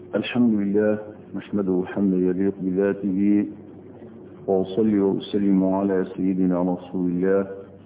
الحمد لله نحمده حمدا يليق بذاته وأصلي وأسلم على سيدنا رسول الله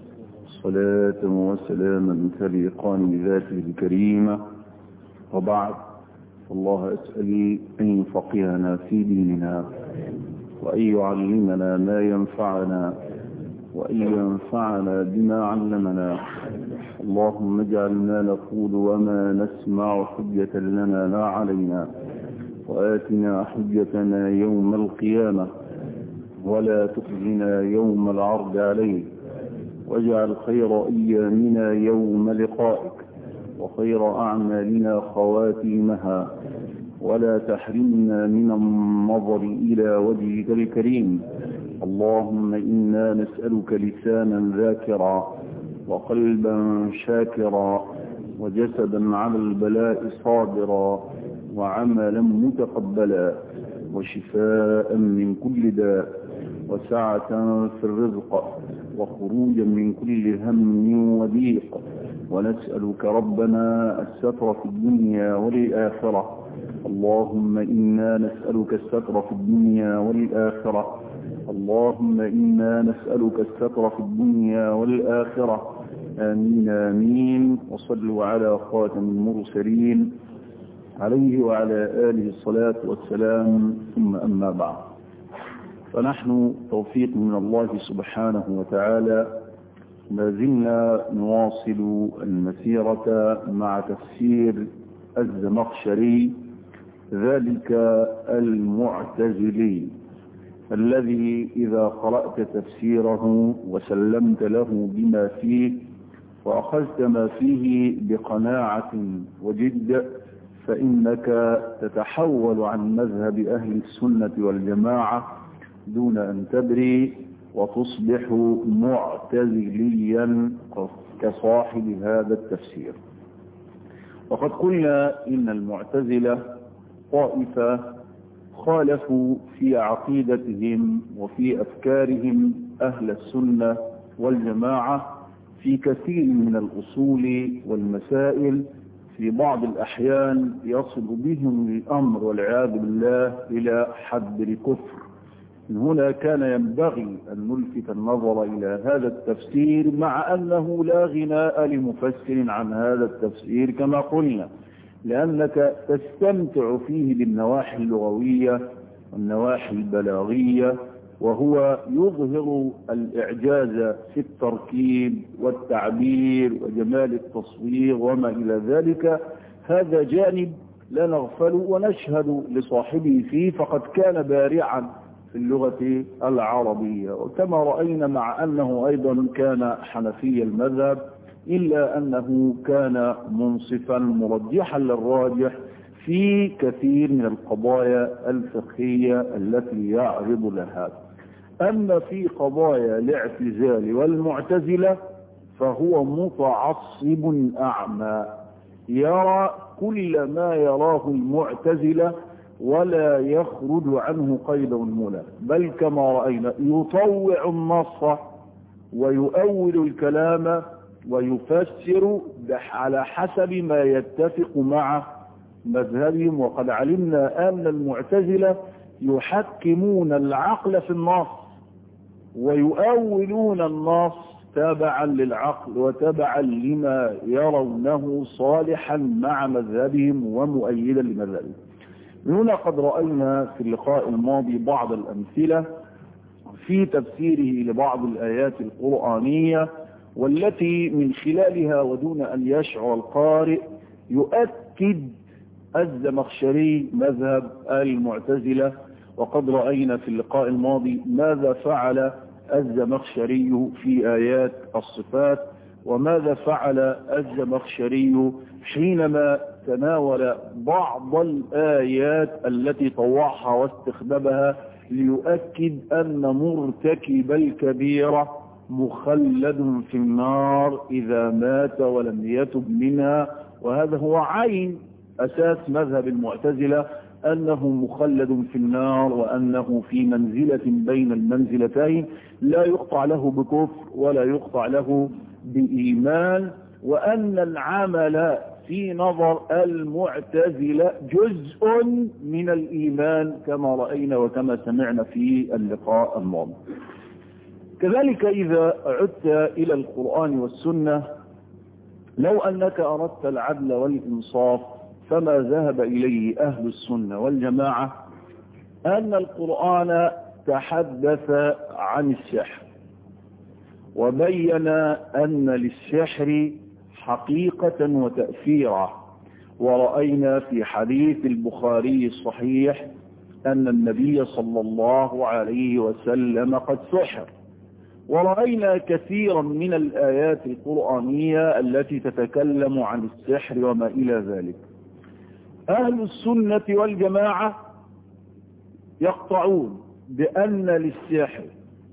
صلاة وسلاما تليقان بذاته الكريمة وبعد الله أسأل أن يفقهنا في ديننا وأن يعلمنا ما ينفعنا وأن ينفعنا بما علمنا اللهم اجعلنا نقول وما نسمع حجة لنا لا علينا وآتنا حجتنا يوم القيامة ولا تخزنا يوم العرض عليك واجعل خير أيامنا يوم لقائك وخير أعمالنا خواتيمها ولا تحرمنا من النظر إلى وجهك الكريم اللهم إنا نسألك لسانا ذاكرا وقلبا شاكرا وجسدا على البلاء صابرا وعملا متقبلا وشفاء من كل داء وسعة في الرزق وخروجا من كل هم وضيق ونسألك ربنا الستر في الدنيا والآخرة اللهم إنا نسألك الستر في الدنيا والآخرة اللهم إنا نسألك الستر في الدنيا والآخرة آمين آمين وصلوا على خاتم المرسلين عليه وعلى آله الصلاة والسلام ثم أما بعد فنحن توفيق من الله سبحانه وتعالى ما زلنا نواصل المسيرة مع تفسير الزمخشري ذلك المعتزلي الذي إذا قرأت تفسيره وسلمت له بما فيه وأخذت ما فيه بقناعة وجد فإنك تتحول عن مذهب أهل السنة والجماعة دون أن تدري وتصبح معتزليا كصاحب هذا التفسير وقد قلنا إن المعتزلة طائفة خالفوا في عقيدتهم وفي أفكارهم أهل السنة والجماعة في كثير من الأصول والمسائل في بعض الأحيان يصل بهم الأمر والعياذ بالله إلى حد الكفر من هنا كان ينبغي أن نلفت النظر إلى هذا التفسير مع أنه لا غناء لمفسر عن هذا التفسير كما قلنا لأنك تستمتع فيه بالنواحي اللغوية والنواحي البلاغية وهو يظهر الإعجاز في التركيب والتعبير وجمال التصوير وما إلى ذلك هذا جانب لا نغفل ونشهد لصاحبه فيه فقد كان بارعا في اللغة العربية وكما رأينا مع أنه أيضا كان حنفي المذهب إلا أنه كان منصفا مرجحا للراجح في كثير من القضايا الفقهية التي يعرض لها أما في قضايا الاعتزال والمعتزلة فهو متعصب أعمى يرى كل ما يراه المعتزلة ولا يخرج عنه قيد الملا بل كما رأينا يطوع النص ويؤول الكلام ويفسر على حسب ما يتفق مع مذهبهم وقد علمنا أن المعتزلة يحكمون العقل في النص ويؤولون النص تابعا للعقل وتبعا لما يرونه صالحا مع مذهبهم ومؤيدا لمذهبهم من هنا قد رأينا في اللقاء الماضي بعض الأمثلة في تفسيره لبعض الآيات القرآنية والتي من خلالها ودون أن يشعر القارئ يؤكد الزمخشري مذهب المعتزلة وقد رأينا في اللقاء الماضي ماذا فعل الزمخشري في آيات الصفات وماذا فعل الزمخشري حينما تناول بعض الآيات التي طوعها واستخدمها ليؤكد أن مرتكب الكبيرة مخلد في النار إذا مات ولم يتب منها وهذا هو عين أساس مذهب المعتزلة أنه مخلد في النار وأنه في منزلة بين المنزلتين لا يقطع له بكفر ولا يقطع له بإيمان وأن العمل في نظر المعتزلة جزء من الإيمان كما رأينا وكما سمعنا في اللقاء الماضي كذلك إذا عدت إلى القرآن والسنة لو أنك أردت العدل والإنصاف فما ذهب إليه أهل السنة والجماعة أن القرآن تحدث عن السحر وبين أن للسحر حقيقة وتأثيرا ورأينا في حديث البخاري الصحيح أن النبي صلى الله عليه وسلم قد سحر ورأينا كثيرا من الآيات القرآنية التي تتكلم عن السحر وما إلى ذلك أهل السنة والجماعة يقطعون بأن للسحر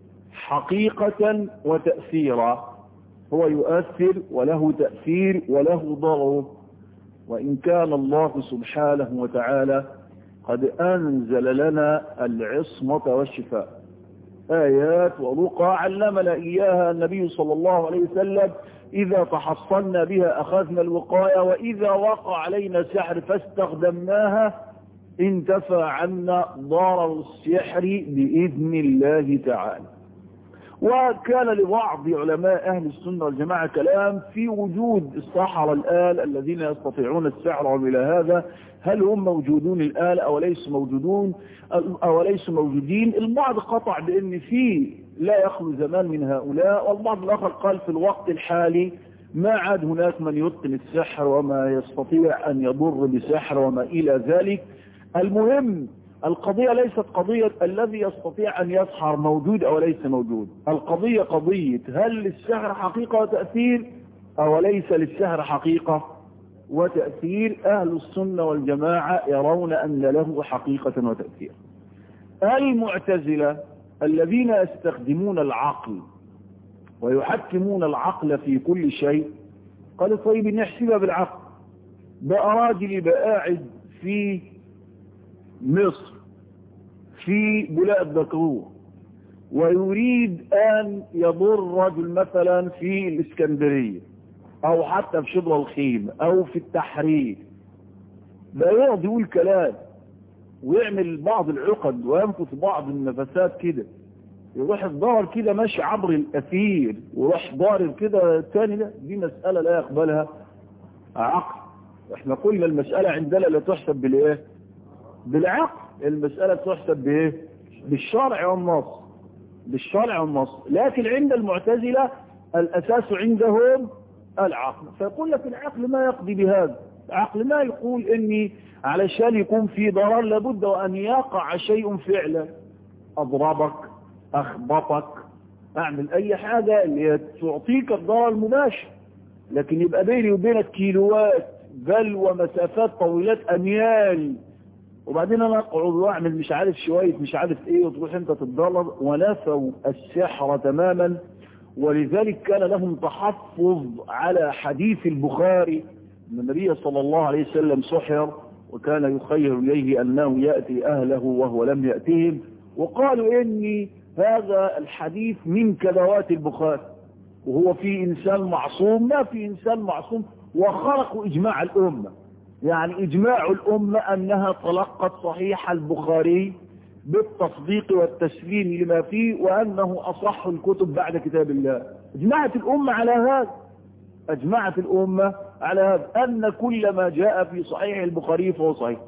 حقيقة وتأثيرا هو يؤثر وله تأثير وله ضرر وإن كان الله سبحانه وتعالى قد أنزل لنا العصمة والشفاء آيات ورقى علمنا إياها النبي صلى الله عليه وسلم إذا تحصلنا بها أخذنا الوقاية وإذا وقع علينا سحر فاستخدمناها انتفى عنا ضرر السحر بإذن الله تعالى وكان لبعض علماء أهل السنة والجماعة كلام في وجود السحرة الآن الذين يستطيعون السحر وإلى هذا هل هم موجودون الآن أو ليسوا موجودون أو ليسوا موجودين البعض قطع بأن في لا يخلو زمان من هؤلاء والبعض الآخر قال في الوقت الحالي ما عاد هناك من يتقن السحر وما يستطيع أن يضر بسحر وما إلى ذلك المهم القضية ليست قضية الذي يستطيع أن يسحر موجود أو ليس موجود القضية قضية هل للسحر حقيقة وتأثير أو ليس للسحر حقيقة وتأثير أهل السنة والجماعة يرون أن له حقيقة وتأثير المعتزلة الذين يستخدمون العقل ويحكمون العقل في كل شيء قالوا طيب نحسبها بالعقل بقى راجل يبقى قاعد في مصر في بلاد دكرور ويريد أن يضر رجل مثلا في الإسكندرية أو حتى في شبر الخيم أو في التحرير لا يقعد يقول كلام ويعمل بعض العقد وينفث بعض النفسات كده يروح الضار كده ماشي عبر الأثير ويروح ضارب كده تاني ده دي مسألة لا يقبلها عقل احنا قلنا المسألة عندنا لا تحسب بالايه بالعقل المسألة تحسب بايه بالشرع والنص بالشرع والنص لكن عند المعتزلة الأساس عندهم العقل فيقول لك العقل ما يقضي بهذا العقل ما يقول اني علشان يكون في ضرر لابد وان يقع شيء فعلا اضربك اخبطك اعمل اي حاجة اللي تعطيك الضرر المباشر لكن يبقى بيني وبينك كيلوات بل ومسافات طويلات اميال وبعدين انا اقعد واعمل مش عارف شوية مش عارف ايه وتروح انت تتضرر ونفوا السحر تماما ولذلك كان لهم تحفظ على حديث البخاري ان النبي صلى الله عليه وسلم سحر وكان يخير اليه انه يأتي اهله وهو لم يأتهم وقالوا اني هذا الحديث من كذوات البخاري وهو في انسان معصوم ما في انسان معصوم وخرقوا اجماع الامه يعني اجماع الامه انها تلقت صحيح البخاري بالتصديق والتسليم لما فيه وأنه أصح الكتب بعد كتاب الله اجمعت الأمة على هذا اجمعت الأمة على هذا أن كل ما جاء في صحيح البخاري فهو صحيح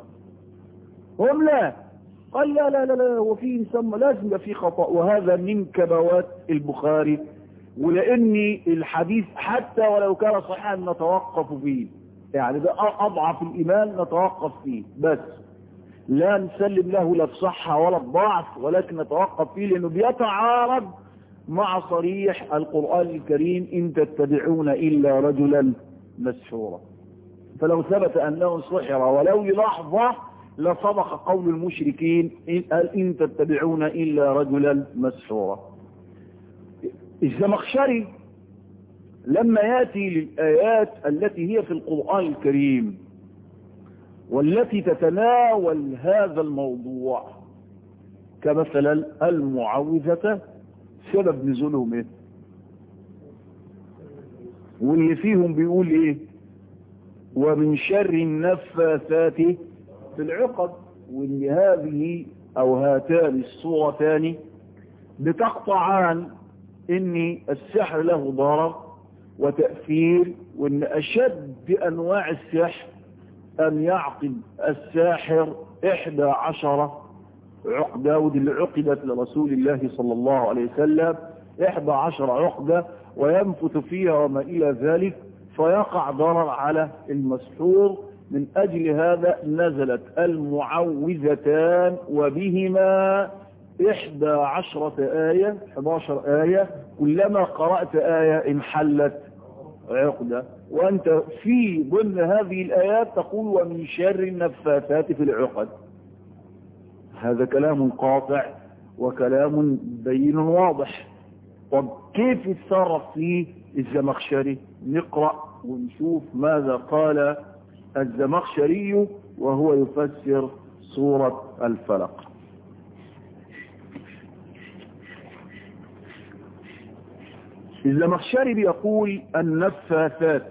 هم لا قال لا لا لا لا هو في إنسان لازم يبقى في خطأ وهذا من كبوات البخاري ولأني الحديث حتى ولو كان صحيحا نتوقف فيه يعني ده أضعف الإيمان نتوقف فيه بس لا نسلم له لا بصحة ولا بضعف ولكن نتوقف فيه لأنه بيتعارض مع صريح القرآن الكريم إن تتبعون إلا رجلا مسحورا فلو ثبت أنه سحر ولو للحظة لصدق قول المشركين إن تتبعون إلا رجلا مسحورا الزمخشري لما يأتي للآيات التي هي في القرآن الكريم والتي تتناول هذا الموضوع كمثلا المعوذة سبب نزولهم ايه واللي فيهم بيقول ايه ومن شر النفاثات في العقد وان هذه او هاتان الصورتان بتقطعان ان السحر له ضرر وتأثير وان اشد انواع السحر ان يعقد الساحر احدى عشر عقدة ودي اللي عقدت لرسول الله صلى الله عليه وسلم احدى عشر عقدة وينفث فيها وما الى ذلك فيقع ضرر على المسحور من اجل هذا نزلت المعوذتان وبهما إحدى عشرة آية 11 آية كلما قرأت آية انحلت عقدة وأنت في ضمن هذه الآيات تقول ومن شر النفاثات في العقد هذا كلام قاطع وكلام بين واضح طب كيف يتصرف فيه الزمخشري نقرأ ونشوف ماذا قال الزمخشري وهو يفسر سورة الفلق الزمخشري بيقول النفاثات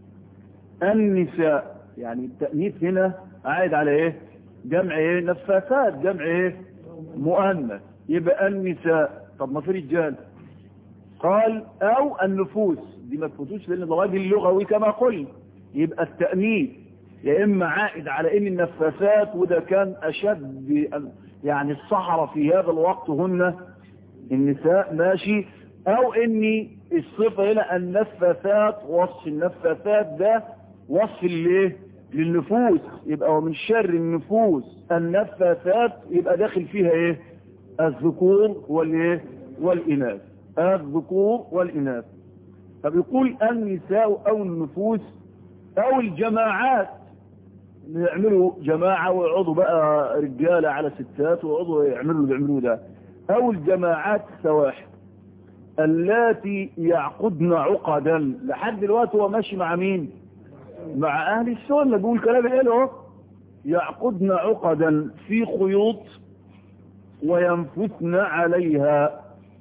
النساء يعني التأنيث هنا عائد على ايه جمع ايه نفاثات جمع ايه مؤنث يبقى النساء طب ما في رجال قال او النفوس دي ما تفوتوش لان ده راجل لغوي كما قلت يبقى التأنيث يا اما عائد على ان النفاثات وده كان اشد يعني الصحراء في هذا الوقت هن النساء ماشي او ان الصفة هنا النفاثات وصف النفاثات ده وصف الايه للنفوس يبقى ومن شر النفوس النفاثات يبقى داخل فيها ايه الذكور والايه والاناث الذكور والاناث فبيقول النساء او النفوس او الجماعات يعملوا جماعة ويقعدوا بقى رجالة على ستات ويقعدوا يعملوا اللي بيعملوه ده او الجماعات سواحل اللاتي يعقدن عقدا لحد دلوقتي هو ماشي مع مين مع اهل السنة بيقول كلام ايه له يعقدن عقدا في خيوط وينفثن عليها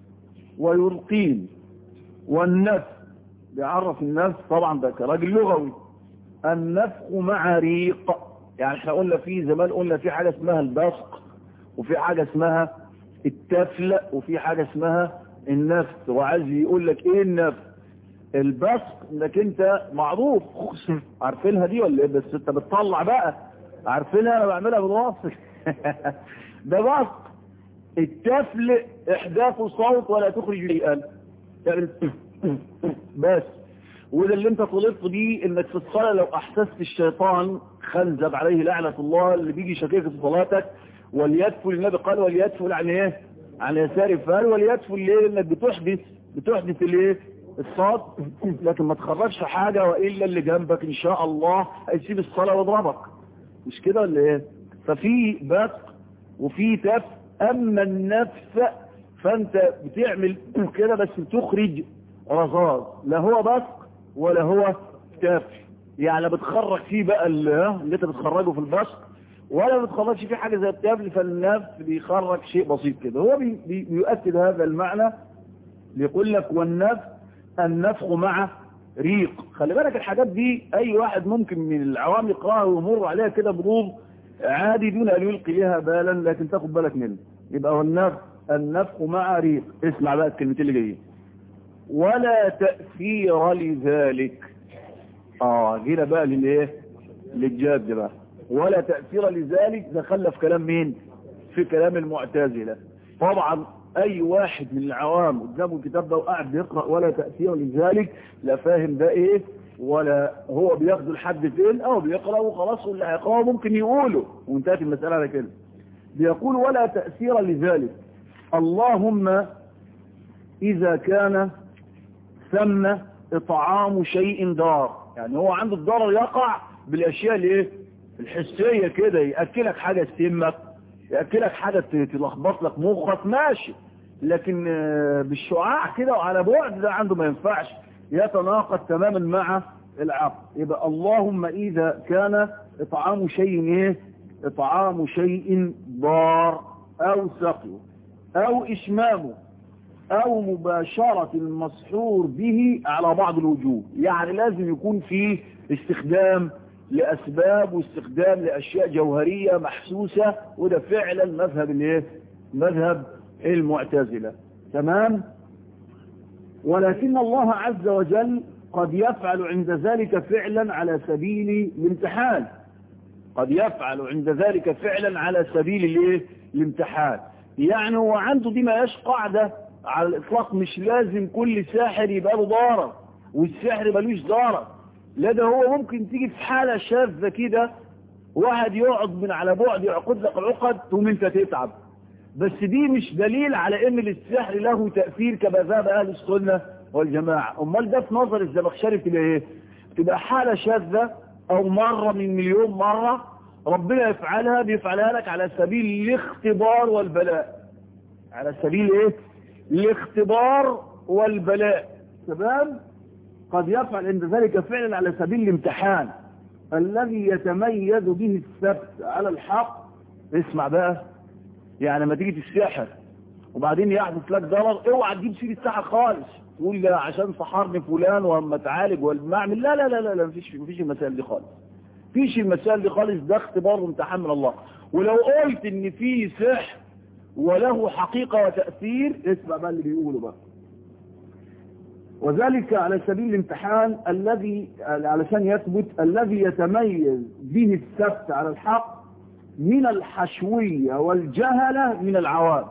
ويلقين والنفس بيعرف النفس طبعا ده كراجل لغوي النفخ مع ريق يعني احنا قلنا في زمان قلنا في حاجة اسمها البصق وفي حاجة اسمها التفل وفي حاجة اسمها النفس وعايز يقول لك ايه النفس البصق انك انت معروف عارفينها دي ولا ايه بس انت بتطلع بقى عارفينها انا بعملها بالوصف ده بصق التفل احداث صوت ولا تخرج ريئا يعني بس وده اللي انت طلبت بيه انك في الصلاة لو احسست الشيطان خنزب عليه لعنة الله اللي بيجي يشكيك في صلاتك وليدفل النبي قال وليدفل عن ايه عن يسار فقال وليدفل ليه انك بتحدث بتحدث الايه الصوت لكن ما تخرجش حاجة والا اللي جنبك ان شاء الله هيسيب الصلاة ويضربك مش كده ولا ايه ففي بسق وفي تف اما النفس فانت بتعمل كده بس بتخرج رذاذ لا هو بسق ولا هو تف يعني بتخرج فيه بقى اللي, اللي انت بتخرجه في البسق ولا ما بتخرجش فيه حاجة زي التفل فالنفس بيخرج شيء بسيط كده هو بي بي بيؤكد هذا المعنى بيقول لك والنفس النفخ مع ريق خلي بالك الحاجات دي اي واحد ممكن من العوام يقراها ويمر عليها كده بروض عادي دون ان يلقي لها بالا لكن تاخد بالك منه يبقى والنفخ النفخ مع ريق اسمع بقى الكلمتين اللي جايين ولا تأثير لذلك اه جينا بقى للايه للجاد بقى ولا تأثير لذلك ده خلف كلام مين في كلام المعتزلة طبعا اي واحد من العوام قدامه الكتاب ده وقاعد بيقرأ ولا تأثير لذلك لا فاهم ده ايه ولا هو بياخده لحد فين او بيقرأ وخلاص واللي هيقرأه ممكن يقوله وانتهت المسألة على كده بيقول ولا تأثير لذلك اللهم اذا كان ثم اطعام شيء دار يعني هو عنده الضرر يقع بالاشياء الايه الحسية كده يأكلك حاجة تسمك يأكلك حاجة تلخبط لك مخك ماشي لكن بالشعاع كده وعلى بعد ده عنده ما ينفعش يتناقض تماما مع العقل يبقى اللهم إذا كان إطعام شيء إيه إطعام شيء ضار أو سقي أو إشمامه أو مباشرة المسحور به على بعض الوجوه يعني لازم يكون فيه استخدام لأسباب واستخدام لأشياء جوهرية محسوسة وده فعلا مذهب الايه مذهب المعتزلة تمام ولكن الله عز وجل قد يفعل عند ذلك فعلا على سبيل الامتحان قد يفعل عند ذلك فعلا على سبيل الايه الامتحان يعني هو عنده دي ما قاعدة على الإطلاق مش لازم كل ساحر يبقى له ضارة والسحر ملوش ضارة لا ده هو ممكن تيجي في حالة شاذة كده واحد يقعد من على بعد يعقد لك العقد ثم انت تتعب بس دي مش دليل على ان السحر له تأثير كما ذهب اهل السنة والجماعة امال ده في نظر الزمخشري تبقى ايه تبقى حالة شاذة او مرة من مليون مرة ربنا يفعلها بيفعلها لك على سبيل الاختبار والبلاء على سبيل ايه الاختبار والبلاء تمام قد يفعل عند ذلك فعلا على سبيل الامتحان الذي يتميز به السبت على الحق اسمع بقى يعني لما تيجي تسحر وبعدين يحدث لك ضرر اوعى تجيب سيره السحر خالص تقول لا عشان سحرني فلان واما اتعالج ولا اعمل لا لا لا لا, لا مفيش مفيش المسائل دي خالص فيش المسائل دي خالص ده اختبار وامتحان من الله ولو قلت ان في سحر وله حقيقة وتأثير اسمع بقى اللي بيقوله بقى وذلك على سبيل الامتحان الذي علشان يثبت الذي يتميز به السبت على الحق من الحشوية والجهلة من العوام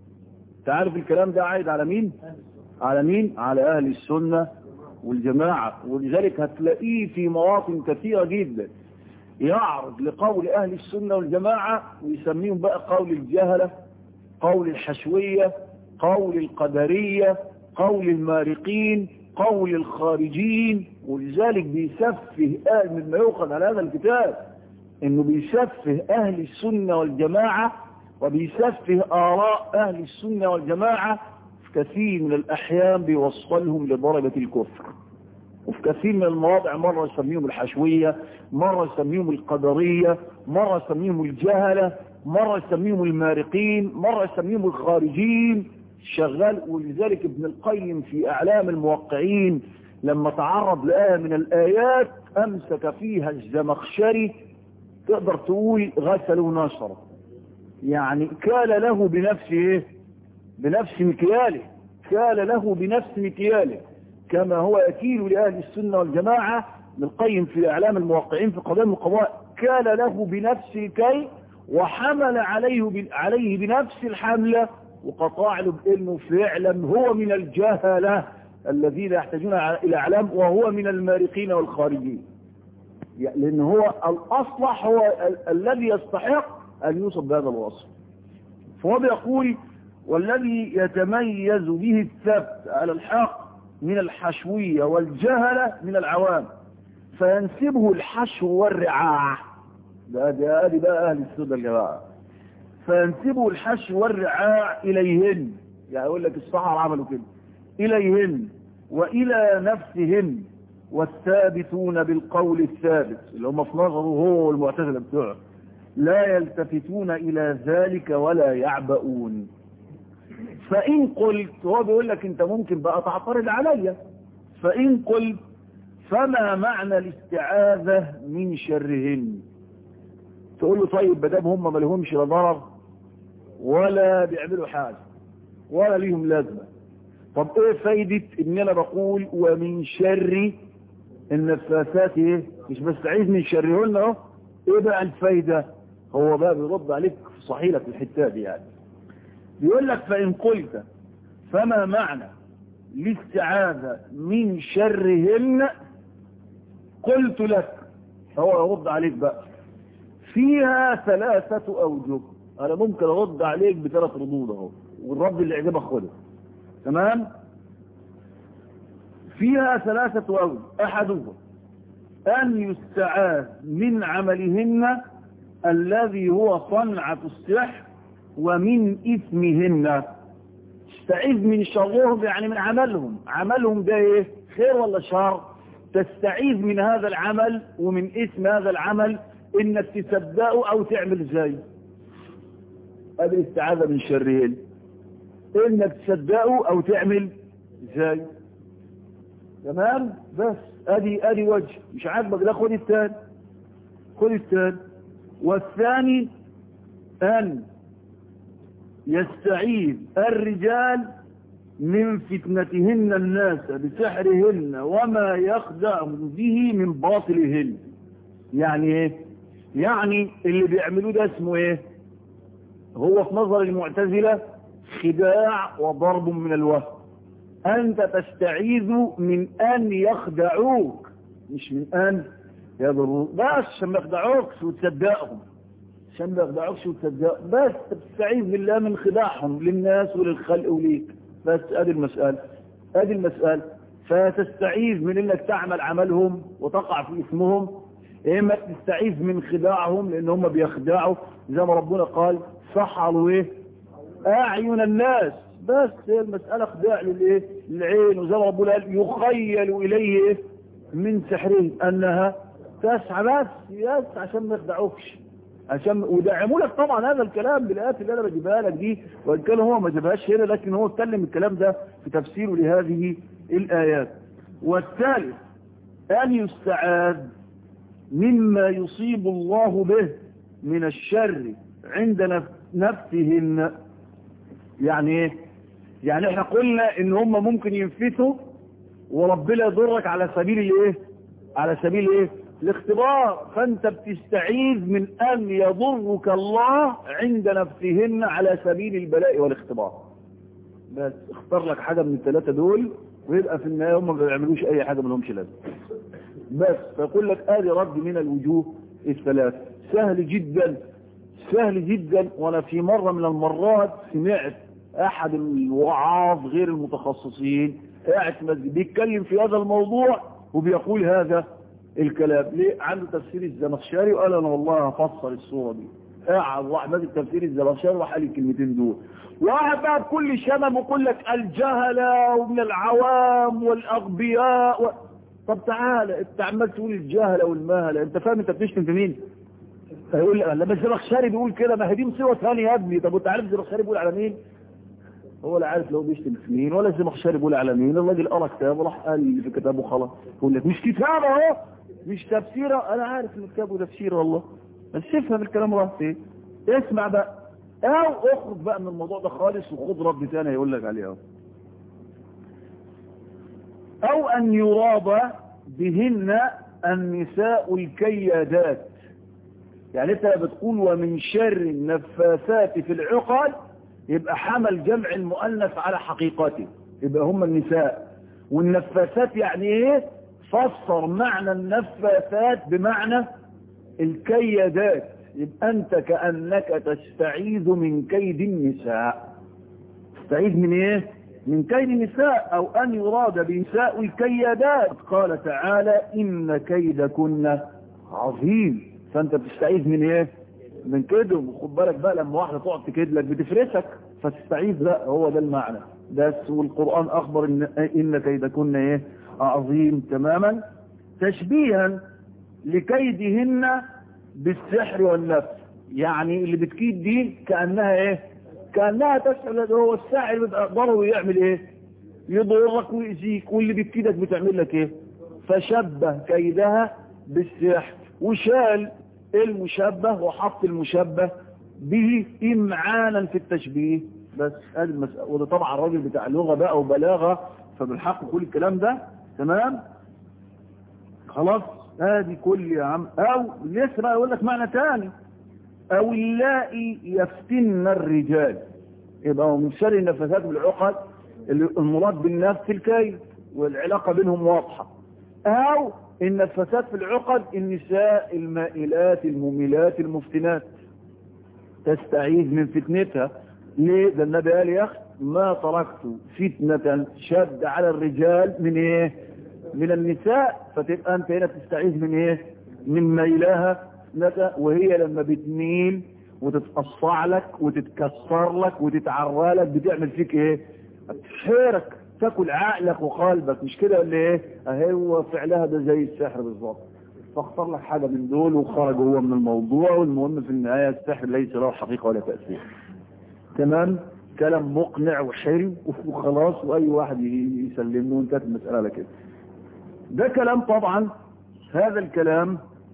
تعرف الكلام ده عايد على مين على مين على اهل السنة والجماعة ولذلك هتلاقيه في مواطن كثيرة جدا يعرض لقول اهل السنة والجماعة ويسميهم بقى قول الجهلة قول الحشوية قول القدرية قول المارقين قول الخارجين ولذلك بيسفه أهل مما يؤخذ على هذا الكتاب انه بيسفه اهل السنة والجماعة وبيسفه آراء أهل السنة والجماعة في كثير من الأحيان بيوصلهم لدرجة الكفر وفي كثير من المواضع مرة يسميهم الحشوية مرة يسميهم القدرية مرة يسميهم الجهلة مرة يسميهم المارقين مرة يسميهم الخارجين شغال ولذلك ابن القيم في أعلام الموقعين لما تعرض لآية من الآيات أمسك فيها الزمخشري تقدر تقول غسل ونشر يعني كال له بنفسه بنفس مكياله كال له بنفس مكياله كما هو يكيل لأهل السنة والجماعة ابن القيم في إعلام الموقعين في قضايا القضاء كال له بنفس كي وحمل عليه عليه بنفس الحملة وقطع له بأنه فعلا هو من الجهلة الذين يحتاجون إلى أعلام وهو من المارقين والخارجين لأن هو الأصلح هو ال الذي يستحق أن يوصف بهذا الوصف فهو بيقول والذي يتميز به الثبت على الحق من الحشوية والجهلة من العوام فينسبه الحشو والرعاع ده ده ادي بقى اهل السنه الجماعه فينسبه الحشو والرعاع اليهن يعني يقول لك الصحراء عملوا كده اليهن والى نفسهن والثابتون بالقول الثابت اللي هم في نظره هو والمعتزله بتوعه لا يلتفتون الى ذلك ولا يعبؤون فان قلت هو بيقول لك انت ممكن بقى تعترض عليا فان قلت فما معنى الاستعاذة من شرهن تقول له طيب بدام هم ما لهمش لا ضرر ولا بيعملوا حاجة ولا ليهم لازمة طب ايه فايدة ان انا بقول ومن شر النفاثات ايه مش بستعيذ من شرهن اهو ايه بقى الفايدة هو بقى بيرد عليك في صحيلة الحتة دي يعني بيقول لك فإن قلت فما معنى الاستعاذة من شرهن قلت لك هو يرد عليك بقى فيها ثلاثة أوجه أنا ممكن أرد عليك بثلاث ردود أهو والرد اللي عجبك خده تمام فيها ثلاثة أوجه أحدهم أن يستعاذ من عملهن الذي هو صنعة السحر ومن إثمهن تستعيذ من شرهم يعني من عملهم عملهم ده ايه خير ولا شر تستعيذ من هذا العمل ومن اسم هذا العمل انك تصدقه او تعمل زي هذه الاستعاذة من شرهن انك تصدقه او تعمل زي تمام بس ادي ادي وجه مش عاجبك ده خد الثاني خذ الثاني والثاني أن يستعيذ الرجال من فتنتهن الناس بسحرهن وما يخدعهم به من باطلهن يعني ايه يعني اللي بيعملوه ده اسمه ايه هو في نظر المعتزلة خداع وضرب من الوهم انت تستعيذ من ان يخدعوك مش من ان يضروك بس عشان ما يخدعوكش وتصدقهم عشان ما يخدعوكش وتصدقهم بس تستعيذ بالله من خداعهم للناس وللخلق وليك بس ادي المسألة ادي المسألة فتستعيذ من انك تعمل عملهم وتقع في اسمهم اما تستعيذ من خداعهم لان هم بيخدعوا زي ما ربنا قال سحروا ايه اعين الناس بس هي المسألة خداع للايه للعين وزي ما ربنا قال يخيل اليه إيه؟ من سحرهم انها تسعى بس يس عشان ما يخدعوكش عشان ودعموا لك طبعا هذا الكلام بالايات اللي انا بجيبها لك دي وان كان هو ما جابهاش هنا لكن هو اتكلم الكلام ده في تفسيره لهذه الايات والثالث ان يستعاذ مما يصيب الله به من الشر عند نفسهن يعني ايه يعني احنا قلنا ان هم ممكن ينفتوا وربنا يضرك على سبيل الايه على سبيل ايه الاختبار فانت بتستعيذ من ان يضرك الله عند نفسهن على سبيل البلاء والاختبار بس اختار لك حاجة من الثلاثة دول ويبقى في النهاية هم ما بيعملوش اي حاجة ما لهمش لازمه بس فيقول لك ادي رد من الوجوه الثلاث سهل جدا سهل جدا وانا في مرة من المرات سمعت احد الوعاظ غير المتخصصين قاعد في مسجد بيتكلم في هذا الموضوع وبيقول هذا الكلام ليه عنده تفسير الزمخشري وقال انا والله هفسر الصورة دي قاعد واحد ماسك تفسير الزمخشري وقال الكلمتين دول واحد بقى بكل شمم ويقول لك الجهلة ومن العوام والاغبياء و... طب تعالى انت عمال تقول الجهلة والمهلة انت فاهم انت بتشتم في مين فيقول لي لما الزمخشري بيقول كده ما هي دي مصيبه ثانيه يا ابني طب انت عارف الزمخشري بيقول على مين هو لا عارف لو بيشتم في مين ولا الزمخشري بيقول على مين الراجل قرا كتاب وراح قال اللي في كتابه خلاص يقول لك مش كتاب اهو مش تفسيره انا عارف ان كتابه تفسير والله بس افهم الكلام راح فين اسمع بقى او اخرج بقى من الموضوع ده خالص وخد رد ثاني هيقول لك عليه اهو او ان يراد بهن النساء الكيادات يعني انت بتقول ومن شر النفاثات في العقد يبقى حمل جمع المؤنث على حقيقته يبقى هم النساء والنفاثات يعني ايه فسر معنى النفاثات بمعنى الكيادات يبقى انت كأنك تستعيذ من كيد النساء تستعيذ من ايه من كيد النساء او ان يراد بنساء الكيادات قال تعالى ان كيدكن عظيم فانت بتستعيذ من ايه من كيدهم وخد بالك بقى لما واحده تقعد تكيد لك بتفرسك فتستعيذ لا هو ده المعنى بس والقرآن اخبر ان, إن كيدكن ايه عظيم تماما تشبيها لكيدهن بالسحر والنفس يعني اللي بتكيد دي كأنها ايه كأنها تسأل هو الساحر بيبقى ضرره يعمل ايه يضرك ويأذيك واللي بتكيدك بتعمل لك ايه فشبه كيدها بالسحر وشال المشبه وحط المشبه به امعانا في التشبيه بس هذه المسألة وده طبعا الراجل بتاع لغة بقى وبلاغة فبالحق كل الكلام ده تمام خلاص هذه كل يا عم او لسه بقى يقول لك معنى تاني او اللائي يفتن الرجال يبقى هو من شر النفسات بالعقد المراد بالنفس الكيد والعلاقة بينهم واضحة او النفسات في العقد النساء المائلات المميلات المفتنات تستعيذ من فتنتها ليه ده النبي قال يا اخي ما تركت فتنة شد على الرجال من ايه من النساء فتبقى انت هنا تستعيذ من ايه من ميلها وهي لما بتميل وتتقصع لك وتتكسر لك وتتعرى لك بتعمل فيك ايه بتحيرك تاكل عقلك وقلبك مش كده ولا ايه اهي هو فعلها ده زي السحر بالظبط فاختار لك حاجة من دول وخرج هو من الموضوع والمهم في النهاية السحر ليس له حقيقة ولا تأثير تمام كلام مقنع وحلو وخلاص واي واحد يسلمه وانتهت المسألة على كده ده كلام طبعا هذا الكلام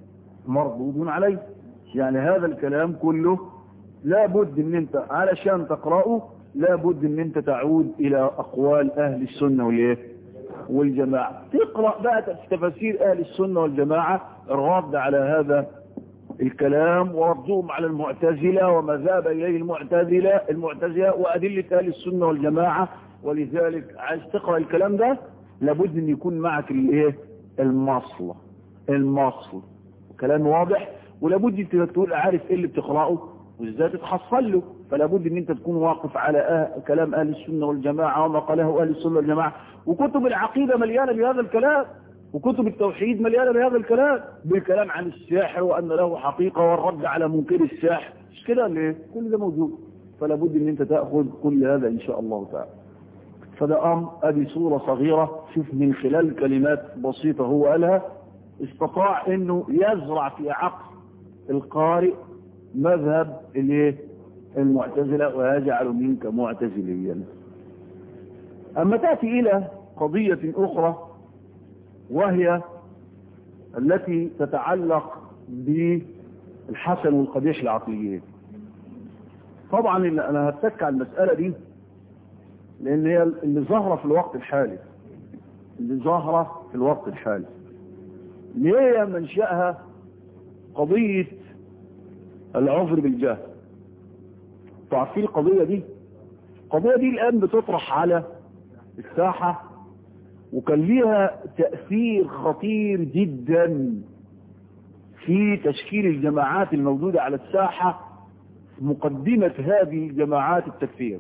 مردود عليه يعني هذا الكلام كله لا بد ان انت علشان تقرأه لا بد ان انت تعود الى اقوال اهل السنة والايه والجماعة تقرأ بقى تفاسير اهل السنة والجماعة الرد على هذا الكلام وردهم على المعتزلة وما ذهب اليه المعتزلة المعتزلة وادلة اهل السنة والجماعة ولذلك عايز تقرأ الكلام ده لابد ان يكون معك الايه المصل المصل كلام واضح ولابد انت تقول عارف ايه اللي بتقرأه وازاي تتحصل له فلا بد ان انت تكون واقف على أه... كلام اهل السنة والجماعة وما قاله اهل السنة والجماعة وكتب العقيدة مليانة بهذا الكلام وكتب التوحيد مليانة بهذا الكلام بالكلام عن الساحر وان له حقيقة والرد على منكر الساحر مش كده ليه كل ده موجود فلا بد ان انت تأخذ كل هذا ان شاء الله تعالى فده امر ادي صورة صغيرة شوف من خلال كلمات بسيطة هو قالها استطاع انه يزرع في عقل القارئ مذهب الايه المعتزلة ويجعل منك معتزليا اما تأتي الى قضية اخرى وهي التي تتعلق بالحسن والقبيح العقليين طبعا انا هتك على المسألة دي لان هي اللي ظاهرة في الوقت الحالي اللي ظاهرة في الوقت الحالي اللي هي منشأها قضية العذر بالجهل تعرفين القضية دي القضية دي الآن بتطرح على الساحة وكان ليها تأثير خطير جدا في تشكيل الجماعات الموجودة على الساحة مقدمة هذه الجماعات التكفير